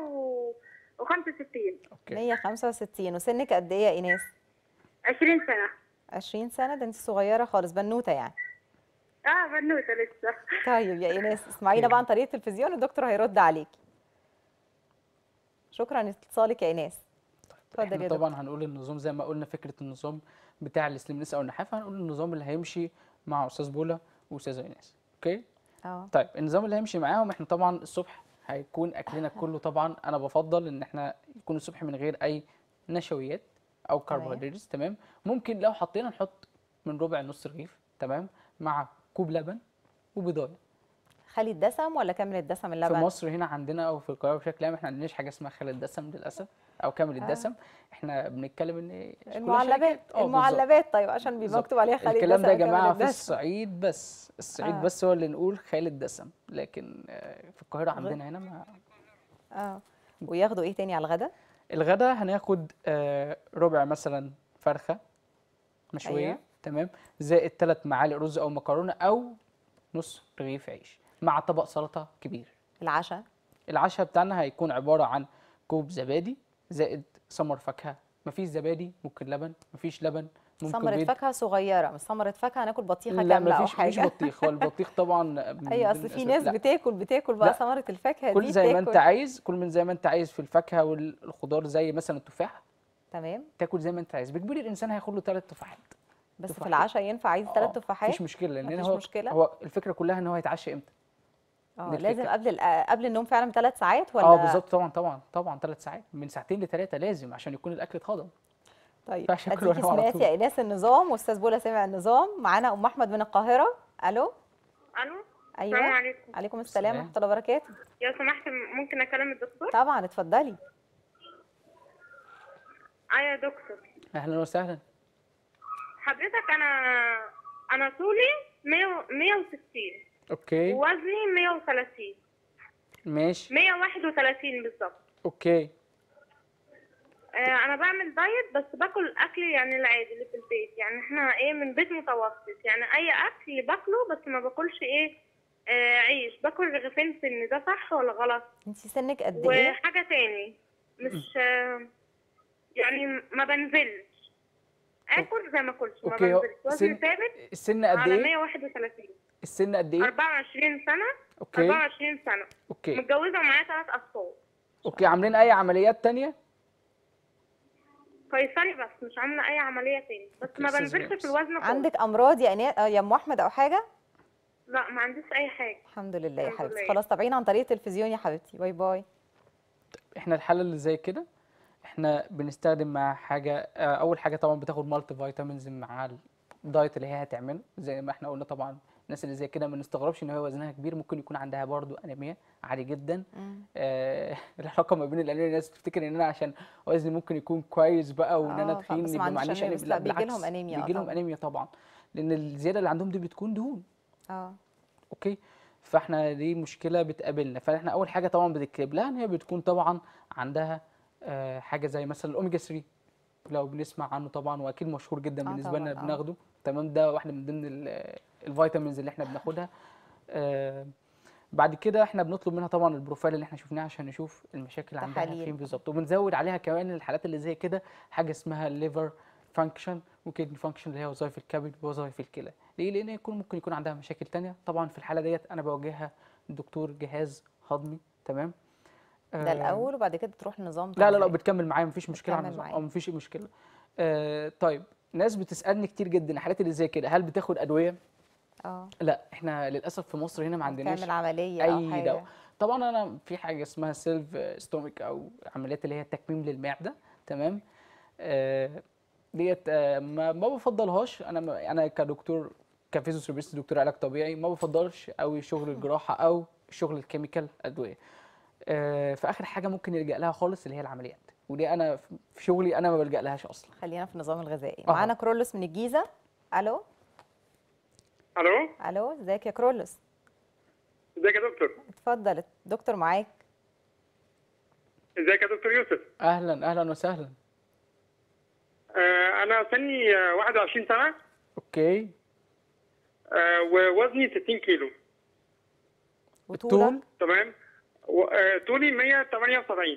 165 اوكي 165 وسنك قد ايه يا ايناس 20 سنه 20 سنه ده انت صغيره خالص بنوته يعني اه بنوته لسه طيب يا ايناس اسمعينا بقى عن طريق التلفزيون الدكتور هيرد عليكي شكرا لاتصالك يا ايناس اتفضل احنا يا دكتور طبعا هنقول النظام زي ما قلنا فكره النظام بتاع السليمنس او النحافه هنقول النظام اللي هيمشي مع استاذ بولا واستاذه ايناس اوكي اه طيب النظام اللي هيمشي معاهم احنا طبعا الصبح هيكون اكلنا كله طبعا انا بفضل ان احنا يكون الصبح من غير اي نشويات او كربوهيدرات تمام ممكن لو حطينا نحط من ربع نص رغيف تمام مع كوب لبن وبيضايه خالي الدسم ولا كامل الدسم في اللبن مصر هنا عندنا او في القاهره بشكل عام احنا ما عندناش حاجه اسمها خالي الدسم للاسف او كامل الدسم احنا بنتكلم ان كلها المعلبات شركات. آه، بالظبط. المعلبات طيب عشان بيبقى بالظبط. مكتوب عليها خالي الكلام ده يا الدسم جماعه وكامل في الدسم. الصعيد بس الصعيد آه. بس هو اللي نقول خالي الدسم لكن آه، في القاهره عندنا هنا ما اه وياخدوا ايه تاني على الغدا الغدا هناخد آه، ربع مثلا فرخه مشويه أيوة. تمام زائد ثلاث معالق رز او مكرونه او نص رغيف عيش مع طبق سلطه كبير العشاء العشاء بتاعنا هيكون عباره عن كوب زبادي زائد ثمر فاكهه مفيش زبادي ممكن لبن مفيش لبن ممكن ثمرة بيض فاكهة صغيرة مش ثمرة فاكهة هناكل بطيخة لا كاملة أو مفيش مفيش حاجة بطيخ هو البطيخ طبعا من أيوة ضمن أصل في الأسباب. ناس لا. بتاكل بتاكل بقى لا. ثمرة الفاكهة كل دي زي ما انت بتاكل. عايز كل من زي ما انت عايز في الفاكهه والخضار زي مثلا التفاح تمام تاكل زي ما انت عايز بجبري الانسان هياخد له ثلاث تفاحات بس في تفاحتين. العشاء ينفع عايز ثلاث آه، تفاحات مفيش مشكله لان مفيش هو مشكلة؟ هو الفكره كلها ان هو هيتعشى امتى اه دي لازم الفكرة. قبل الأ- قبل النوم فعلا بثلاث ساعات ولا اه بالظبط طبعا طبعا طبعا ثلاث ساعات من ساعتين لثلاثه لازم عشان يكون الاكل اتهضم طيب ينفعش آكل اديكي وأنام على سمعتي طول. يا ايناس النظام واستاذ بولا سمع النظام معانا ام احمد من القاهره الو الو ايوه السلام عليكم عليكم السلام السلام. ورحمه الله وبركاته لو سمحت ممكن اكلم الدكتور طبعا اتفضلي ايوه يا دكتور اهلا وسهلا حضرتك انا انا طولي 100 160 اوكي ووزني 130 ماشي 131 بالظبط اوكي آه، انا بعمل دايت بس باكل اكل يعني العادي اللي في البيت يعني احنا ايه من بيت متوسط يعني اي اكل باكله بس ما باكلش ايه آه عيش باكل رغيفين سن ده صح ولا غلط انت سنك قد ايه وحاجه تاني مش آه يعني ما بنزلش اكل زي ما اكلش ما اوكي هو بنزلش وزني سن ثابت السن قد على ايه 131 السن قد ايه 24 سنه اوكي 24 سنه اوكي متجوزه ومعايا ثلاث اطفال اوكي عاملين اي عمليات تانية قيصري بس مش عامله اي عمليه تاني بس أوكي، ما أستاذ بنزلش ريمس. في الوزن خالص عندك امراض يا ايناس آه، يا ام احمد او حاجه لا ما عنديش اي حاجه الحمد لله يا الحمد حبيبتي لله. خلاص تابعينا عن طريق التلفزيون يا حبيبتي باي باي احنا الحاله اللي زي كده احنا بنستخدم مع حاجه آه، اول حاجه طبعا بتاخد مالتي فيتامينز مع الدايت اللي هي هتعمله زي ما احنا قلنا طبعا الناس اللي زي كده ما نستغربش ان هو وزنها كبير ممكن يكون عندها برضو انيميا عادي جدا مم. آه العلاقه ما بين الانيميا الناس تفتكر ان انا عشان وزني ممكن يكون كويس بقى وان انا آه، تخين بس ما يبقى عندوش معلش أنيميا، أنيميا. بس لا لا، بيجي بالعكس لهم أنيميا، آه بيجي لهم طبعاً. انيميا طبعا لان الزياده اللي عندهم دي بتكون دهون اه اوكي فاحنا دي مشكله بتقابلنا فاحنا اول حاجه طبعا بنكتب لها ان هي بتكون طبعا عندها آه حاجه زي مثلا الاوميجا 3 لو بنسمع عنه طبعا واكيد مشهور جدا آه بالنسبه لنا طبعاً، آه. بناخده تمام ده واحده من ضمن ال- الفيتامينز اللي احنا بناخدها آه بعد كده احنا بنطلب منها طبعا البروفايل اللي احنا شفناه عشان نشوف المشاكل عندها تحاليل. فين بالظبط وبنزود عليها كمان الحالات اللي زي كده حاجه اسمها الليفر فانكشن وكيدني فانكشن اللي هي وظائف الكبد ووظائف الكلى ليه لان يكون ممكن يكون عندها مشاكل تانية طبعا في الحاله ديت انا بوجهها لدكتور جهاز هضمي تمام ده آه، الاول وبعد كده تروح نظام لا لا لا تغذية. بتكمل معايا مفيش مشكله عن بتكمل النظام معايا. او مفيش مشكله آه طيب ناس بتسالني كتير جدا الحالات اللي زي كده هل بتاخد ادويه اه لا احنا للاسف في مصر هنا ما عندناش تعمل عمليه او اي حاجه دواء طبعا انا في حاجه اسمها سيلف ستومك او عمليات اللي هي تكميم للمعده تمام آه ديت آه ما, ما بفضلهاش انا ما انا كدكتور كفيزيوثيرابيست دكتور علاج طبيعي ما بفضلش قوي شغل الجراحه او شغل الكيميكال ادويه آه فاخر حاجه ممكن نلجا لها خالص اللي هي العمليات ودي انا في شغلي انا ما بلجا لهاش اصلا خلينا في النظام الغذائي آه. معانا كرولوس من الجيزه الو الو الو ازيك يا كرولوس ازيك يا دكتور اتفضل الدكتور معاك ازيك يا دكتور يوسف اهلا اهلا وسهلا آه انا سني آه، 21 سنه اوكي آه ووزني 60 كيلو وطولك الطول تمام و- آه، طولي 178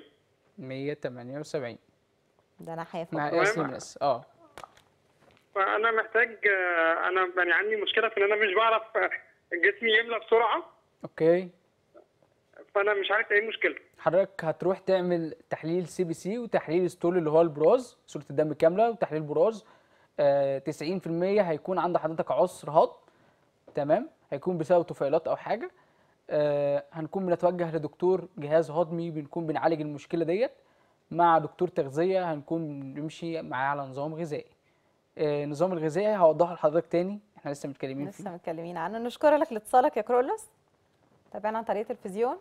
178 ده ناحيه فوق مع تمام. اس ام اس اه فانا محتاج آه، انا يعني عندي مشكله في ان انا مش بعرف آه، جسمي يملى بسرعه اوكي فانا مش عارف ايه المشكله حضرتك هتروح تعمل تحليل سي بي سي وتحليل ستول اللي هو البراز صورة الدم كاملة وتحليل براز آه 90% هيكون عند حضرتك عسر هضم تمام هيكون بسبب طفيلات او حاجة آه هنكون بنتوجه لدكتور جهاز هضمي بنكون بنعالج المشكلة ديت مع دكتور تغذية هنكون بنمشي معاه على نظام غذائي آه النظام الغذائي هوضحه لحضرتك تاني احنا لسه متكلمين فيه لسه متكلمين عنه نشكرك لاتصالك يا كرولوس تابعنا عن طريقه التلفزيون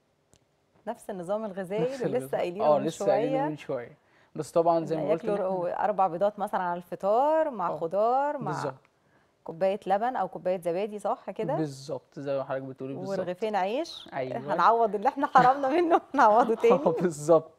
نفس النظام الغذائي نفس اللي النظام. لسه قايلينه اه من لسه قايلينه شويه من شوية بس طبعا زي ما قلت إن ياكلوا إحنا- اربع بيضات مثلا على الفطار مع آه، خضار مع بالظبط كوبايه لبن او كوبايه زبادي صح كده بالظبط زي ما حضرتك بتقولي بالظبط ورغيفين عيش أيوة. هنعوض اللي احنا حرمنا منه نعوضه اه تاني بالظبط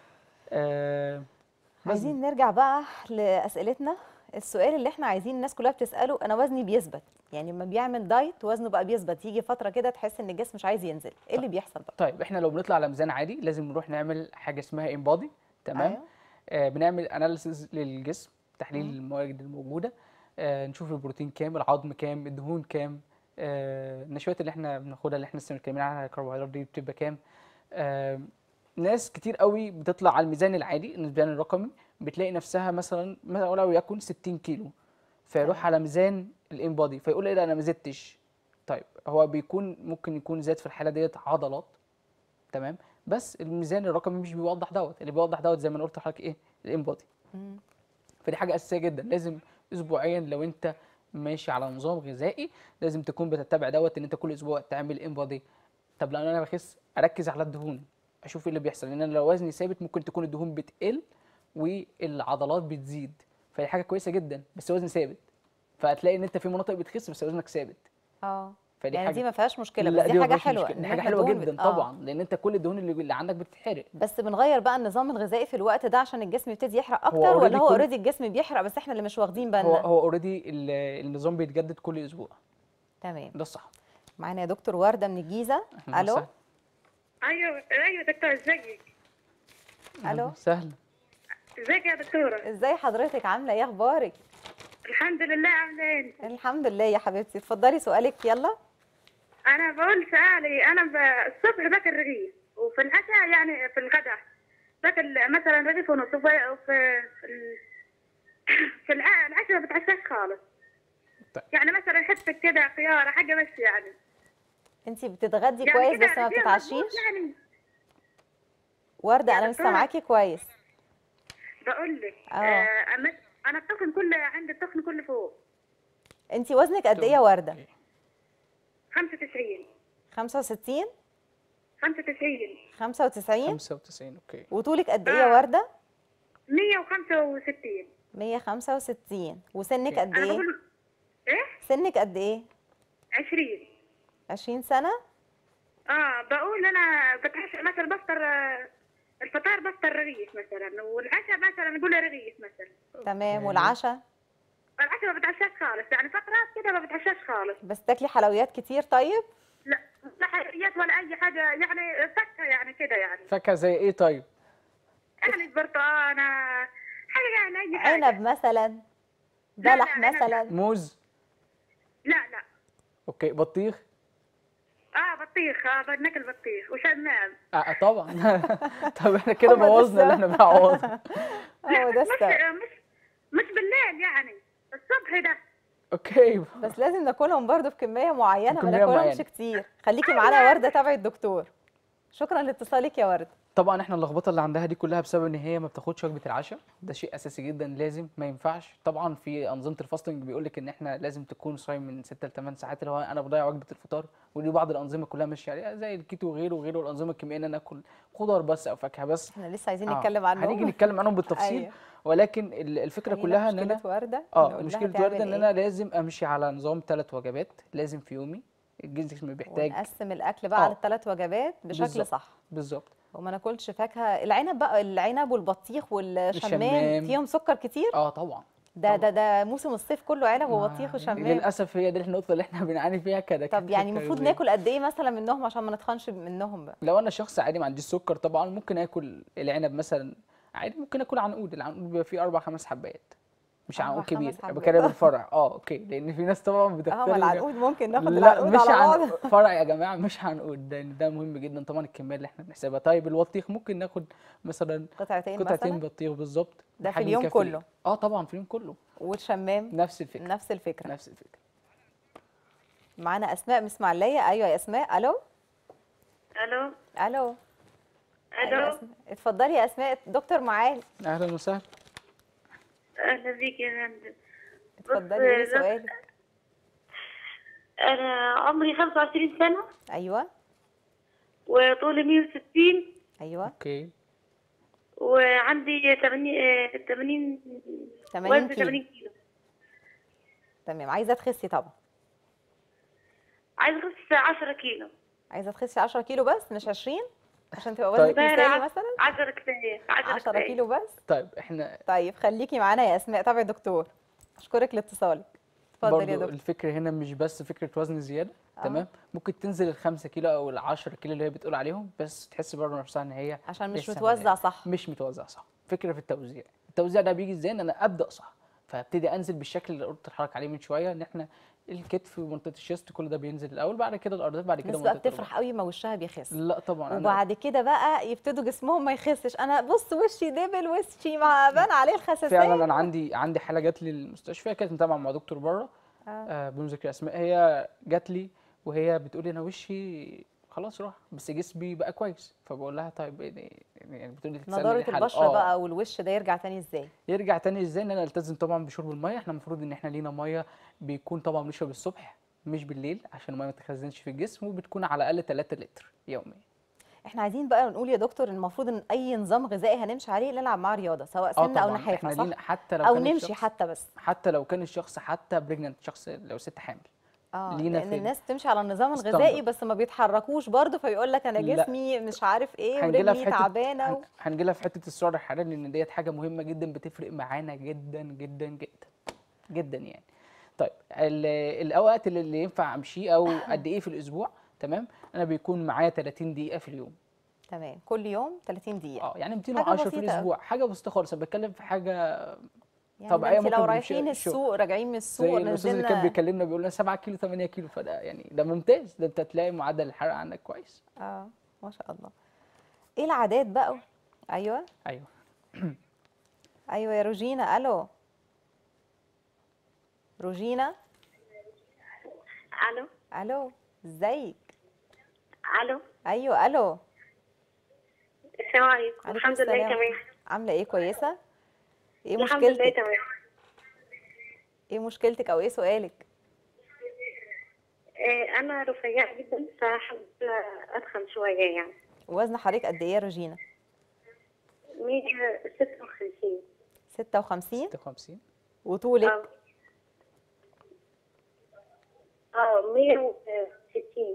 آه بس عايزين نرجع بقى لاسئلتنا السؤال اللي احنا عايزين الناس كلها بتساله انا وزني بيثبت يعني لما بيعمل دايت وزنه بقى بيثبت يجي فتره كده تحس ان الجسم مش عايز ينزل ايه اللي بيحصل بقى طيب احنا لو بنطلع على ميزان عادي لازم نروح نعمل حاجه اسمها انبادي تمام أيوة. آه بنعمل اناليسيز للجسم تحليل المواد الموجوده آه نشوف البروتين كام العظم كام الدهون كام آه النشويات اللي احنا بناخدها اللي احنا لسه متكلمين عنها الكربوهيدرات دي بتبقى كام آه ناس كتير قوي بتطلع على الميزان العادي الميزان الرقمي بتلاقي نفسها مثلا مثلا ولو يكن 60 كيلو فيروح على ميزان الانبادي فيقول ايه ده انا ما زدتش طيب هو بيكون ممكن يكون زاد في الحاله ديت عضلات تمام بس الميزان الرقمي مش بيوضح دوت اللي بيوضح دوت زي ما انا قلت لحضرتك ايه الانبادي مم. فدي حاجه اساسيه جدا لازم اسبوعيا لو انت ماشي على نظام غذائي لازم تكون بتتبع دوت ان انت كل اسبوع تعمل انبادي طب لو انا بخس اركز على الدهون اشوف ايه اللي بيحصل لان انا لو وزني ثابت ممكن تكون الدهون بتقل والعضلات بتزيد فدي حاجه كويسه جدا بس وزن ثابت فهتلاقي ان انت في مناطق بتخس بس وزنك ثابت اه فدي يعني حاجه دي ما فيهاش مشكله لا بس دي ما حاجه فيهاش حلوه مشكلة. إن دي حاجه إحنا حلوه الدهون بت- جدا آه. طبعا لان انت كل الدهون اللي, اللي عندك بتتحرق بس بنغير بقى النظام الغذائي في الوقت ده عشان الجسم يبتدي يحرق اكتر already ولا هو كل- اوريدي الجسم بيحرق بس احنا اللي مش واخدين بالنا هو هو اوريدي النظام بيتجدد كل اسبوع تمام ده الصح معانا يا دكتور ورده من الجيزه أهلاً الو وسهلاً. ايوه ايوه دكتور ازيك الو سهل ازيك يا دكتوره ازاي حضرتك عامله ايه اخبارك الحمد لله عامله ايه الحمد لله يا حبيبتي اتفضلي سؤالك يلا انا بقول سؤالي انا ب... الصبح باكل رغيف وفي العشاء يعني في الغداء باكل مثلا رغيف ونص وفي وفي في, ال... في الع- العشاء ما بتعشاش خالص طيب. يعني مثلا حته كده خيار حاجه بس يعني انت بتتغدي يعني كويس كده بس ما فيها بتتعشيش مظبوط يعني ورده يا انا مش دكتورة. سامعاكي كويس بقول لك آه. آه أنا- انا التخن كله عندي التخن كله فوق انت وزنك قد ايه يا ورده أوكي. 65 95 95 95 اوكي وطولك قد ايه يا ورده 165 165 وسنك قد انا ايه بقول ايه سنك قد ايه 20 20 سنه اه بقول انا بتعشى مثلا بفطر آه، الفطار بفطر رغيف مثلا والعشاء مثلا نقول رغيف مثلا تمام أوكي. والعشاء العشاء ما بتعشاش خالص يعني فترات كده ما بتعشاش خالص بس تاكلي حلويات كتير طيب لا لا حلويات ولا اي حاجه يعني فكه يعني كده يعني فاكهه زي ايه طيب يعني برتقانه حاجه يعني اي حاجه عنب مثلا لا، بلح عنب لا. مثلا موز لا لا اوكي بطيخ اه بطيخ اه بناكل بطيخ وشمام آه طبعا طب احنا كده هو ده بوظنا اللي احنا بنعوضه هو ده مش السبب مش مش بالليل يعني الصبح ده اوكي بس لازم ناكلهم برضو بكميه معينه ما بكمية ناكلهمش معينة. كتير خليكي معانا يا ورده تابعي الدكتور شكرا لاتصالك يا ورده طبعا احنا اللخبطه اللي عندها دي كلها بسبب ان هي ما بتاخدش وجبه العشاء ده شيء اساسي جدا لازم ما ينفعش طبعا في انظمه الفاستنج بيقول لك ان احنا لازم تكون صايم من 6 ل 8 ساعات اللي هو انا بضيع وجبه الفطار ودي بعض الانظمه كلها ماشيه عليها زي الكيتو وغيره وغيره الانظمه الكيميائيه ان انا اكل خضار بس او فاكهه بس احنا لسه عايزين آه، نتكلم عنهم هنيجي نتكلم عنهم بالتفصيل أيوة. ولكن ال- الفكره خلينا كلها في ان انا مشكلة ورده اه نقول لها مشكله تعمل ورده ان إيه؟ انا لازم امشي على نظام ثلاث وجبات لازم في يومي الجسم بيحتاج ونقسم الاكل بقى آه. على الثلاث وجبات بشكل بالظبط. صح بالظبط وما ناكلش فاكهه العنب بقى العنب والبطيخ والشمام الشمام. فيهم سكر كتير اه طبعا ده ده ده موسم الصيف كله عنب وبطيخ ما- وشمام للاسف هي دي النقطه اللي احنا بنعاني فيها كده طب يعني المفروض ناكل قد ايه مثلا منهم عشان ما نتخنش منهم بقى لو انا شخص عادي ما عنديش سكر طبعا ممكن اكل العنب مثلا عادي ممكن اكل عنقود العنقود بيبقى فيه اربع خمس حبات مش أربع عنقود خمس كبير حبات. انا بتكلم الفرع اه اوكي لان في ناس طبعا اه بتختار ما العنقود ممكن ناخد لا العنقود مش على بعض عن فرع يا جماعه مش عنقود ده ده مهم جدا طبعا الكميه اللي احنا بنحسبها طيب البطيخ ممكن ناخد مثلا قطعتين قطعتين مثلا بطيخ بالظبط ده في بحجم اليوم يكفي كله؟ اه طبعا في اليوم كله والشمام نفس الفكره نفس الفكره نفس الفكره معانا اسماء من اسماعيليه ايوه يا اسماء الو الو الو أيوة الو أسماء. اتفضلي يا اسماء دكتور معاك اهلا وسهلا اهلا بيك يا فندم اتفضلي ايه بص، سؤالك انا عمري 25 سنه ايوه وطولي 160 ايوه اوكي وعندي 80 آه، 80 80 وزن كيلو 80 كيلو تمام عايزه تخسي طبعا عايزه اخس 10 كيلو عايزه تخسي 10 كيلو بس مش 20 عشان تبقى طيب. وزنك مثالي لا، مثلا 10 كفايه 10 10 كفايه كيلو بس طيب احنا طيب خليكي معانا يا اسماء تابعي دكتور اشكرك لاتصالك اتفضلي يا برضو دكتور الفكرة هنا مش بس فكرة وزن زيادة آه. تمام ممكن تنزل الخمسة كيلو أو العشرة كيلو اللي هي بتقول عليهم بس تحس برضه نفسها إن هي عشان مش لسه متوزع مليانة. صح مش متوزع صح فكرة في التوزيع التوزيع ده بيجي إزاي إن أنا أبدأ صح فابتدي أنزل بالشكل اللي قلت لحضرتك عليه من شوية إن إحنا الكتف ومنطقة الشيست كل ده بينزل الأول بعد كده الأرداف بعد كده الناس بقى منطقة بتفرح قوي ما وشها بيخس الركبة. لا طبعا أنا وبعد كده بقى يبتدوا جسمهم ما يخسش انا بص وشي دبل وشي ما بان عليه الخساسيه فعلا انا عندي عندي حاله جات لي المستشفى كانت متابعه مع دكتور بره آه. آه بدون ذكر اسماء هي جات لي وهي بتقول لي انا وشي خلاص راح بس جسمي بقى كويس فبقول لها طيب يعني يعني بتقول لي تسألني نضاره الحل. البشره آه. بقى والوش ده يرجع تاني ازاي يرجع تاني ازاي ان انا التزم طبعا بشرب الميه احنا المفروض ان احنا لينا ميه بيكون طبعا بنشرب الصبح مش بالليل عشان الميه ما تخزنش في الجسم وبتكون على الاقل 3 لتر يوميا احنا عايزين بقى نقول يا دكتور إن المفروض ان اي نظام غذائي هنمشي عليه نلعب معاه رياضه سواء اه سن او طبعا نحافه احنا صح لينا حتى لو او كان نمشي الشخص حتى بس حتى لو كان الشخص حتى بريجننت شخص لو ست حامل اه لينا لان في- الناس بتمشي على النظام ستاندرد. الغذائي بس ما بيتحركوش برضه فيقول لك انا لا. جسمي مش عارف ايه هنجيلها ورجلي تعبانه و... هنجيلها في حته السعر الحراري لان ديت حاجه مهمه جدا بتفرق معانا جدا جدا جدا جدا يعني طيب ال- الاوقات اللي, اللي ينفع امشيه او قد ايه في الاسبوع تمام انا بيكون معايا 30 دقيقه في اليوم تمام كل يوم 30 دقيقه اه يعني حاجة 210 في بسيطة أوي. الاسبوع حاجه بسيطه خالص انا بتكلم في حاجه يعني طبيعية ده انت لو ممكن رايحين بالش- السوق راجعين من السوق زي الاستاذ اللي كان نزلنا بيكلمنا بيقول لنا 7 كيلو 8 كيلو فده يعني ده ممتاز ده انت تلاقي معدل الحرق عندك كويس اه ما شاء الله ايه العادات بقى ايوه ايوه ايوه يا روجينا الو روجينا الو الو ازيك الو ايوه الو السلام عليكم عليكم الحمد لله السلام. تمام عامله ايه كويسه ايه الحمد لله مشكلتك تمام ايه مشكلتك او ايه سؤالك آه، انا رفيعه جدا فحابه اتخن شويه يعني وزن حضرتك قد ايه يا روجينا 156 56 56 وطولك اه اه 160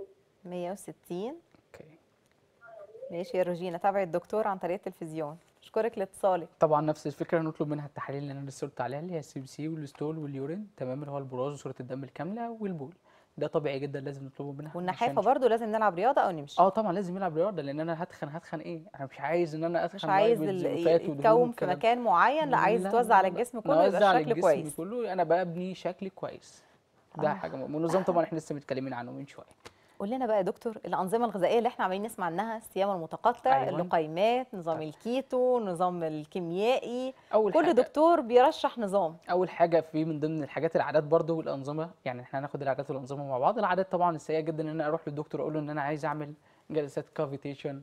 160 اوكي ماشي يا روجينا تابعي الدكتور عن طريق التلفزيون اشكرك لاتصالك طبعا نفس الفكره نطلب منها التحاليل اللي انا لسه قلت عليها اللي هي السي بي سي والستول واليورين تمام اللي هو البراز وصوره الدم الكامله والبول ده طبيعي جدا لازم نطلبه منها والنحافه عشان- برضو لازم نلعب رياضه او نمشي اه طبعا لازم يلعب رياضه لان انا هتخن هتخن ايه انا مش عايز ان انا اتخن مش عايز وألبس ال- وفات ودهون يتكون في والكلام. مكان معين لا عايز لا، يتوزع لا، على لا. الجسم أنا كله يبقى أوزع على الشكل الجسم كويس كله انا ببني شكل كويس ده آه. حاجه مهمة. والنظام طبعا احنا لسه متكلمين عنه من شويه قول لنا بقى يا دكتور الانظمه الغذائيه اللي احنا عمالين نسمع عنها الصيام المتقطع أيوة. اللقيمات نظام طيب. الكيتو نظام الكيميائي اول كل حاجه دكتور بيرشح نظام اول حاجه في من ضمن الحاجات العادات برضو والانظمه يعني احنا هناخد العادات والانظمه مع بعض العادات طبعا السيئه جدا ان انا اروح للدكتور اقول له ان انا عايز اعمل جلسات كافيتيشن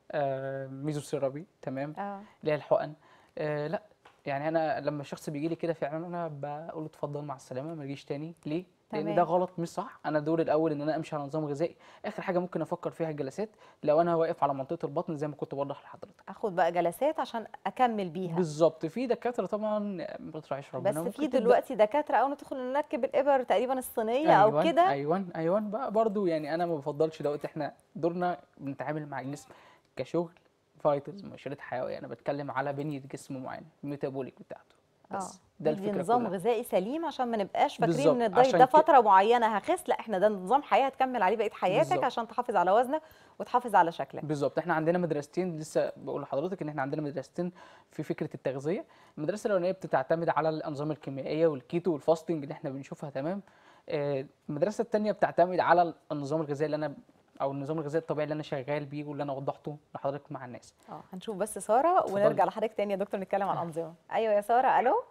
آه ميزوثيرابي تمام اه اللي هي الحقن آه لا يعني انا لما الشخص بيجي لي كده فعلا انا بقول له اتفضل مع السلامه ما تجيش تاني ليه لان تمام. ده غلط مش صح انا دوري الاول ان انا امشي على نظام غذائي اخر حاجه ممكن افكر فيها الجلسات لو انا واقف على منطقه البطن زي ما كنت بوضح لحضرتك اخد بقى جلسات عشان اكمل بيها بالظبط في دكاتره طبعا ما بتراعيش ربنا بس ممكن في تبدأ- دلوقتي دكاتره اول ما تدخل نركب الابر تقريبا الصينيه او أيوان كده ايوان ايوان بقى برضو يعني انا ما بفضلش دوت احنا دورنا بنتعامل مع الجسم كشغل فايتلز مؤشرات حيويه انا بتكلم على بنيه جسم معين الميتابوليك بتاعته بس ده ندي الفكره نظام كلها غذائي سليم عشان ما نبقاش فاكرين بالظبط، ان الدايت عشان ده ك- فتره معينه هخس لا احنا ده نظام حياه هتكمل عليه بقيه حياتك بالظبط. عشان تحافظ على وزنك وتحافظ على شكلك بالظبط احنا عندنا مدرستين لسه بقول لحضرتك ان احنا عندنا مدرستين في فكره التغذيه المدرسه الاولانيه بتعتمد على الانظمه الكيميائيه والكيتو والفاستنج اللي احنا بنشوفها تمام آه، المدرسه الثانيه بتعتمد على النظام الغذائي اللي انا او النظام الغذائي الطبيعي اللي انا شغال بيه واللي انا وضحته لحضرتك مع الناس اه هنشوف بس ساره اتفضلي. ونرجع لحضرتك تاني يا دكتور نتكلم عن الانظمه ايوه يا ساره الو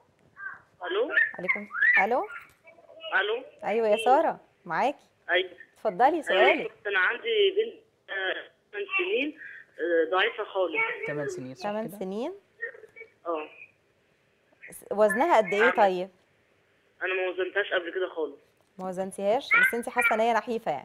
الو عليكم الو الو ايوه يا ساره معاكي ايوه اتفضلي أيوة، سؤالك كنت انا عندي بنت آه، ثمان سنين آه، ضعيفه خالص 8 سنين صح 8 كده؟ سنين اه وزنها قد ايه طيب انا ما وزنتهاش قبل كده خالص ما وزنتيهاش بس انت حاسه ان هي نحيفه يعني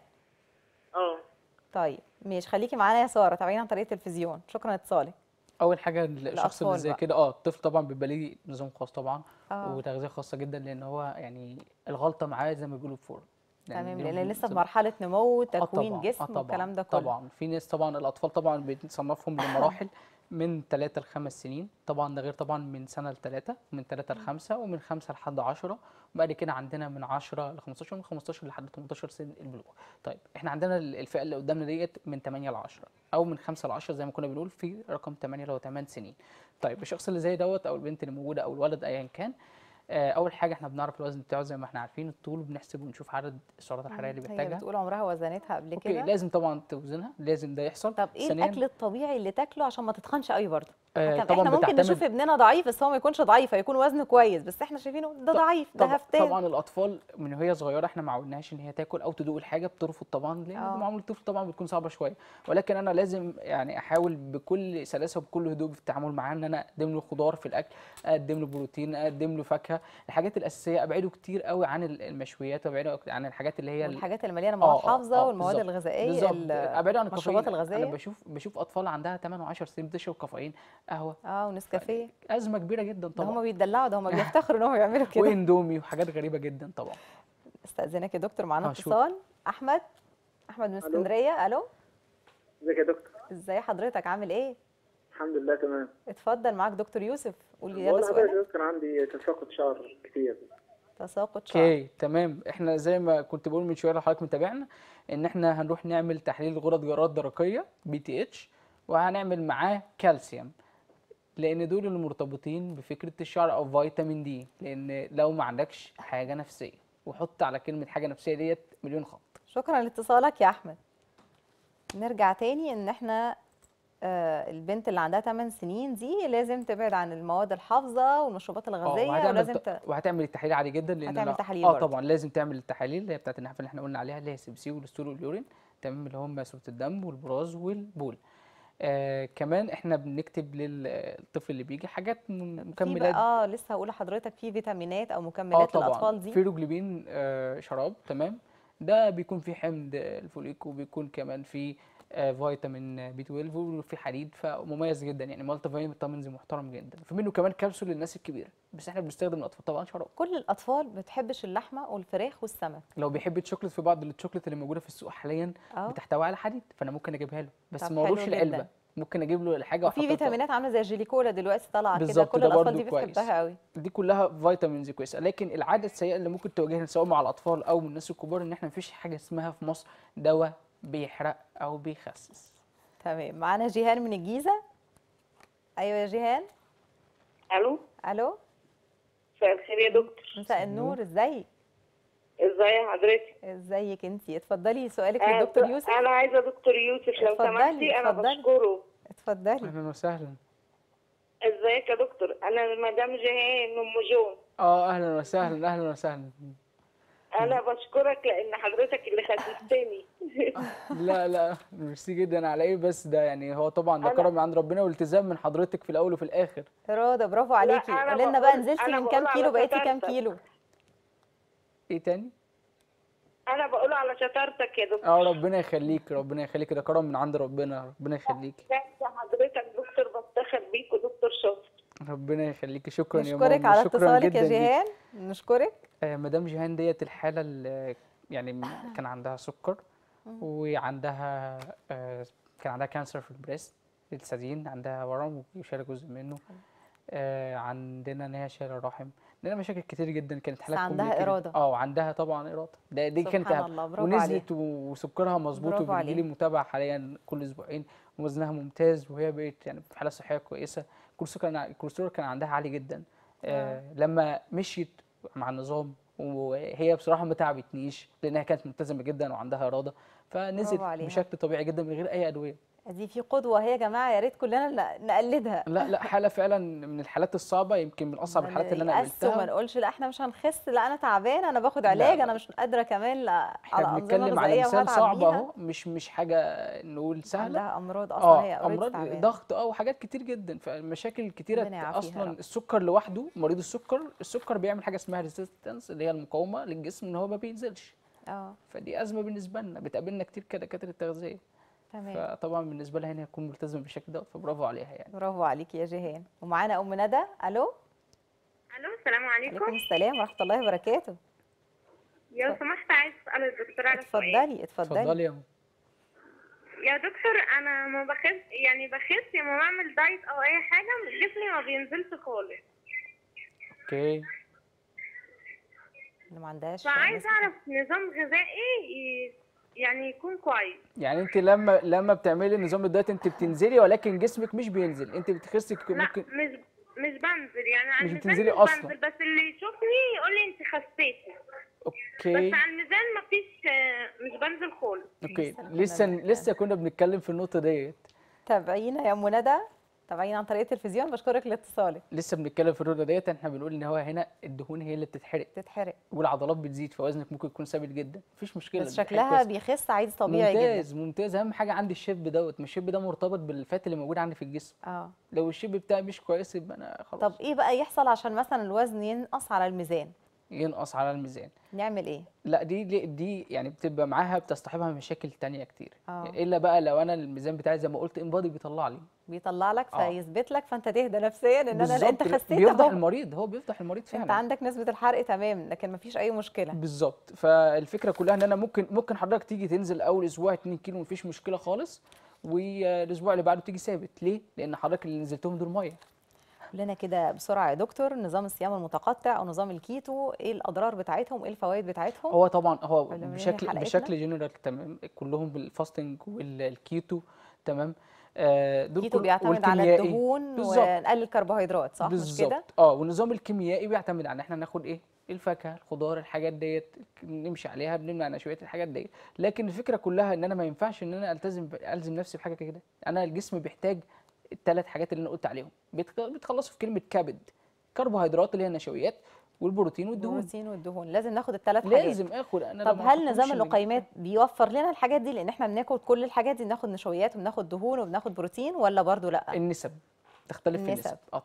اه طيب ماشي خليكي معانا يا ساره تابعينا عن طريق التلفزيون شكرا لاتصالك اول حاجه الشخص اللي الأطفال زي بقى. كده اه الطفل طبعا بيبقى ليه نظام خاص طبعا اه وتغذيه خاصه جدا لان هو يعني الغلطه معاه زي ما بيقولوا بفور تمام ليهم لان لسه في نظام- مرحله نمو آه تكوين طبعاً، جسم آه طبعاً، والكلام ده كله طبعا في ناس طبعا الاطفال طبعا بنصنفهم لمراحل من 3 ل 5 سنين طبعا ده غير طبعا من سنه ل 3 من 3 ل 5 ومن 5 لحد 10 وبعد كده عندنا من 10 ل 15 ومن 15 لحد 18 سن البلوغ طيب احنا عندنا ال- الفئه اللي قدامنا ديت من 8 ل 10 او من 5 ل 10 زي ما كنا بنقول في رقم 8 اللي هو 8 سنين طيب الشخص اللي زي دوت او البنت اللي موجوده او الولد ايا كان آه، اول حاجه احنا بنعرف الوزن بتاعه زي ما احنا عارفين الطول بنحسب ونشوف عدد السعرات الحراريه اللي هي بيحتاجها بتقول عمرها وزنتها قبل اوكي كده لازم طبعا توزنها لازم ده يحصل طب ايه ثانياً، الاكل الطبيعي اللي تاكله عشان ما تتخنش قوي برضه آه، طب طبعا احنا ممكن بتعتمد- نشوف ابننا ضعيف بس هو ما يكونش ضعيف يكون وزنه كويس بس احنا شايفينه ده طب- ضعيف ده طبعا, هفتان طبعا الاطفال من وهي صغيره احنا ما عودناهاش ان هي تاكل او تدوق الحاجه بترفض طبعا لان آه. معامله الطفل طبعا بتكون صعبه شويه ولكن انا لازم يعني احاول بكل سلاسه وبكل هدوء في التعامل معاه ان انا اقدم له خضار في الاكل اقدم له بروتين اقدم له فاكهه الحاجات الاساسيه ابعده كتير قوي عن ال- المشويات وابعده عن الحاجات اللي هي ال- والحاجات اللي مليانه آه، مواد آه، حافظه آه، والمواد بالظبط، الغذائيه بالظبط ال- ابعده عن المشروبات الكافيين الغازيه انا بشوف بشوف اطفال عندها 8 و10 سنين بتشرب كافيين قهوه اه ونسكافيه ازمه كبيره جدا ده طبعا هم بيتدلعوا ده هم بيفتخروا ان هم بيعملوا كده واندومي وحاجات غريبه جدا طبعا استاذنك يا دكتور معانا آه، شوف. اتصال احمد احمد من اسكندريه الو ازيك يا دكتور ازاي حضرتك عامل ايه الحمد لله تمام اتفضل معاك دكتور يوسف قول لي بقول يلا لحضرتك سؤالك يا دكتور عندي تساقط شعر كتير تساقط شعر اوكي تمام احنا زي ما كنت بقول من شويه لو حضرتك متابعنا ان احنا هنروح نعمل تحليل غدد جرات درقيه بي تي اتش وهنعمل معاه كالسيوم لان دول اللي مرتبطين بفكره الشعر او فيتامين دي لان لو ما عندكش حاجه نفسيه وحط على كلمه حاجه نفسيه ديت مليون خط شكرا لاتصالك يا احمد نرجع تاني ان احنا آه البنت اللي عندها 8 سنين دي لازم تبعد عن المواد الحافظه والمشروبات اه الغازيه وهتعمل ولازم ت- ت... وهتعمل التحاليل عادي جدا لان هتعمل أنا- تحاليل اه برضه. طبعا لازم تعمل التحاليل اللي هي بتاعت النحافه اللي احنا قلنا عليها اللي هي السي بي سي والستول واليورين تمام اللي هم صوره الدم والبراز والبول آه كمان احنا بنكتب للطفل اللي بيجي حاجات م- في بقى مكملات اه لسه هقول لحضرتك في فيتامينات او اه مكملات طبعا للاطفال دي فيروجليبين آه شراب تمام ده بيكون فيه حمض الفوليك وبيكون كمان فيه آه، فيتامين بي 12 وفي حديد فمميز جدا يعني مالتي فيتامينز محترم جدا في منه كمان كبسول للناس الكبيره بس احنا بنستخدم الاطفال طبعا شراب كل الاطفال ما بتحبش اللحمه والفراخ والسمك لو بيحب الشوكليت في بعض الشوكليت اللي موجوده في السوق حاليا اه بتحتوي على حديد فانا ممكن اجيبها له بس طب ما اقولوش حلو العلبه جدا. ممكن اجيب له الحاجه وفي واحطها فيتامينات عامله زي الجليكولا دلوقتي طالعه كده بالظبط، كل ده الاطفال برضو دي كويس. بتحبها قوي دي كلها فيتامينز كويسه لكن العاده السيئه اللي ممكن تواجهنا سواء مع الاطفال او من الناس الكبار ان احنا مفيش حاجه اسمها في مصر دواء بيحرق او بيخسس تمام معانا جيهان من الجيزه ايوه يا جيهان الو الو مساء الخير يا دكتور مساء النور ازيك ازاي حضرتك ازيك انتي اتفضلي سؤالك آه، للدكتور يوسف انا عايزه دكتور يوسف لو اتفضلي، سمحتي انا اتفضلي. بشكره اتفضلي اهلا وسهلا ازيك يا دكتور انا مدام جيهان ام جون اه اهلا وسهلا اهلا وسهلا انا بشكرك لان حضرتك اللي خسستني لا لا ميرسي جدا على ايه بس ده يعني هو طبعا ده أنا- كرم من عند ربنا والتزام من حضرتك في الاول وفي الاخر اراده برافو عليكي أنا قولي لنا بقى بقول- نزلتي أنا من كام بقول كيلو على بقيتي كام شطارتك. كيلو ايه تاني انا بقول على شطارتك يا دكتور اه ربنا يخليك ربنا يخليك ده كرم من عند ربنا ربنا يخليك بس حضرتك دكتور بفتخر بيك ودكتور شاطر ربنا يخليك شكرا يا نشكرك ماما على شكرا اتصالك جدا يا ليك. جيهان نشكرك آه، مدام جيهان ديت الحالة اللي يعني م- كان عندها سكر وعندها آه، كان عندها كانسر في البريست الثديين عندها ورم وشال جزء منه آه، عندنا ان هي شايله رحم عندنا مشاكل كتير جدا كانت حالات عندها complicated. إرادة. اه وعندها طبعا اراده ده دي كانت سبحان أهم. الله، برافو عليها. ونزلت و- وسكرها مظبوط برافو وبتجيلي عليها. متابعه حاليا كل اسبوعين ووزنها ممتاز وهي بقت يعني في حاله صحيه كويسه الكوليسترول كان الكوليسترول كان عندها عالي جدا آه لما مشيت مع النظام وهي بصراحه ما تعبتنيش لانها كانت ملتزمه جدا وعندها اراده فنزلت عليها. بشكل طبيعي جدا من غير اي ادويه دي في قدوه هي يا جماعه يا ريت كلنا ن- نقلدها لا لا حاله فعلا من الحالات الصعبه يمكن من اصعب ما الحالات اللي انا نيأس وما قابلتها نقولش لا احنا مش هنخس لا انا تعبانه انا باخد علاج لا. انا مش قادره كمان لا على احنا انظمه بنتكلم على غذائيه مثال وهتعب صعب بيها. اهو مش مش حاجه نقول سهله عندها امراض اصلا اه هي already امراض تعبانة. ضغط اه وحاجات كتير جدا فالمشاكل كتيره ربنا يعافيها يا اصلا رب. السكر لوحده مريض السكر السكر بيعمل حاجه اسمها ريزيستنس اللي هي المقاومه للجسم ان هو ما بينزلش اه فدي ازمه بالنسبه لنا بتقابلنا كتير كدكاتره التغذيه تمام فطبعا بالنسبه لها هنا تكون ملتزمه بالشكل ده فبرافو عليها يعني برافو عليكي يا جيهان ومعانا ام ندى الو الو السلام عليكم عليكم السلام ورحمه الله وبركاته لو سمحت عايز اسال الدكتور على سؤال اتفضلي اتفضلي اتفضلي يا أم. يا دكتور انا ما بخس يعني بخس يا ما بعمل دايت او اي حاجه جسمي ما بينزلش خالص اوكي اللي ما عندهاش فعايز نسبة- اعرف نظام غذائي ي- يعني يكون كويس يعني انت لما لما بتعملي نظام الدايت انت بتنزلي ولكن جسمك مش بينزل انت بتخسي ك- لا ممكن مش مش بنزل يعني على مش الميزان بتنزلي مش أصلاً. بنزل بس اللي يشوفني يقول لي انت خسيتي اوكي بس على الميزان مفيش آه، مش بنزل خالص اوكي لسه كنا لسه بنتكلم. لسه كنا بنتكلم في النقطه ديت تابعينا يا ام ندى تابعينا عن طريق التلفزيون بشكرك لاتصالك لسه بنتكلم في النقطه ديت احنا بنقول ان هو هنا الدهون هي اللي بتتحرق تتحرق والعضلات بتزيد فوزنك ممكن يكون ثابت جدا مفيش مشكله بس دي حاجة شكلها كويسة. بيخس عادي طبيعي ممتاز ممتاز اهم حاجه عندي الشيب دوت مش الشيب ده مرتبط بالفات اللي موجود عندي في الجسم جدا اه لو الشيب بتاعي مش كويس يبقى انا خلاص طب ايه بقى يحصل عشان مثلا الوزن ينقص على الميزان ينقص على الميزان نعمل ايه لا دي دي, دي يعني بتبقى معاها بتصطحبها مشاكل تانية كتير آه. الا بقى لو انا الميزان بتاعي زي ما قلت انبادي بيطلع لي بيطلع لك آه. فيثبت لك فانت تهدى نفسيا ان انا لا انت بالظبط، خسيت بيفضح اهو المريض هو بيفضح المريض انت فعلا عندك نسبه الحرق تمام لكن مفيش اي مشكله بالظبط فالفكره كلها ان انا ممكن ممكن حضرتك تيجي تنزل اول اسبوع 2 كيلو مفيش مشكله خالص والاسبوع اللي بعده تيجي ثابت ليه لان حضرتك اللي نزلتهم دول ميه قول لنا كده بسرعه يا دكتور نظام الصيام المتقطع او نظام الكيتو ايه الاضرار بتاعتهم ايه الفوائد بتاعتهم هو طبعا هو ولا من بشكل حلقتنا؟ بشكل جنرال تمام كلهم بالفاستنج والكيتو تمام آه دول الكيتو كل- بيعتمد على والكيميائي. الدهون بالظبط. ونقلل الكربوهيدرات صح مش كده بالظبط اه والنظام الكيميائي بيعتمد على ان احنا ناخد ايه الفاكهه الخضار الحاجات ديت نمشي عليها بنمنع نشويات الحاجات ديت لكن الفكره كلها ان انا ما ينفعش ان انا التزم الزم نفسي بحاجه كده انا الجسم بيحتاج الثلاث حاجات اللي انا قلت عليهم بيتخ- بيتخلصوا في كلمه كبد كربوهيدرات اللي هي النشويات والبروتين والدهون البروتين والدهون لازم ناخد الثلاث حاجات لازم اخد انا طب لما هل باخدهمش نظام من- اللقيمات بيوفر لنا الحاجات دي لان احنا بناخد كل الحاجات دي بناخد نشويات وبناخد دهون وبناخد بروتين ولا برضو لا النسب تختلف في النسب. النسب اه طبعا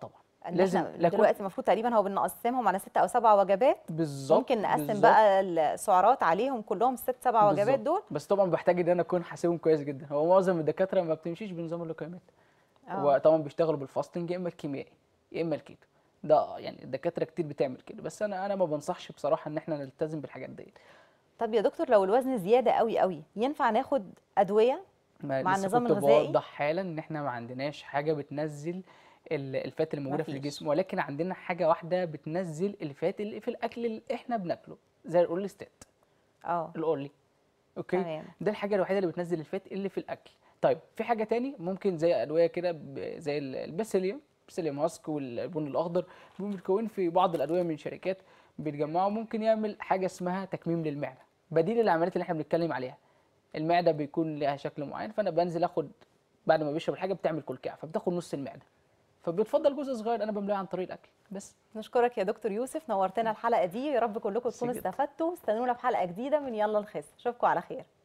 إن لازم إحنا لا كل- دلوقتي المفروض تقريبا هو بنقسمهم على ست او سبع وجبات بالظبط ممكن نقسم بالظبط. بقى السعرات عليهم كلهم ست سبع وجبات بالظبط. دول بس طبعا بحتاج ان انا اكون حاسبهم كويس جدا هو معظم الدكاتره ما بتمشيش بنظام اللوكيمات آه. وطبعا بيشتغلوا بالفاستنج يا اما الكيميائي يا اما الكيتو ده يعني الدكاتره كتير بتعمل كده بس انا انا ما بنصحش بصراحه ان احنا نلتزم بالحاجات دي طب يا دكتور لو الوزن زياده قوي قوي ينفع ناخد ادويه ما مع لسه النظام كنت الغذائي؟ بوضح حالا ان احنا ما عندناش حاجه بتنزل ال- الفات اللي موجوده في مفيش. الجسم ولكن عندنا حاجه واحده بتنزل الفات اللي في الاكل اللي احنا بناكله زي الاورليستات اه الاورلي اوكي تمام. ده الحاجه الوحيده اللي بتنزل الفات اللي في الاكل طيب في حاجه تاني ممكن زي ادويه كده ب- زي ال- الباسيليوم باسيليوم هاسك والبن الاخضر بيبقوا متكون في بعض الادويه من شركات بيتجمعوا ممكن يعمل حاجه اسمها تكميم للمعده بديل العمليات اللي احنا بنتكلم عليها المعده بيكون لها شكل معين فانا بنزل اخد بعد ما بشرب الحاجه بتعمل كلكعه فبتاخد نص المعده فبيتفضل جزء صغير انا بملاه عن طريق الاكل بس نشكرك يا دكتور يوسف نورتنا الحلقه دي يا رب كلكم تكونوا جدا. استفدتوا استنونا في حلقه جديده من يلا نخس اشوفكم على خير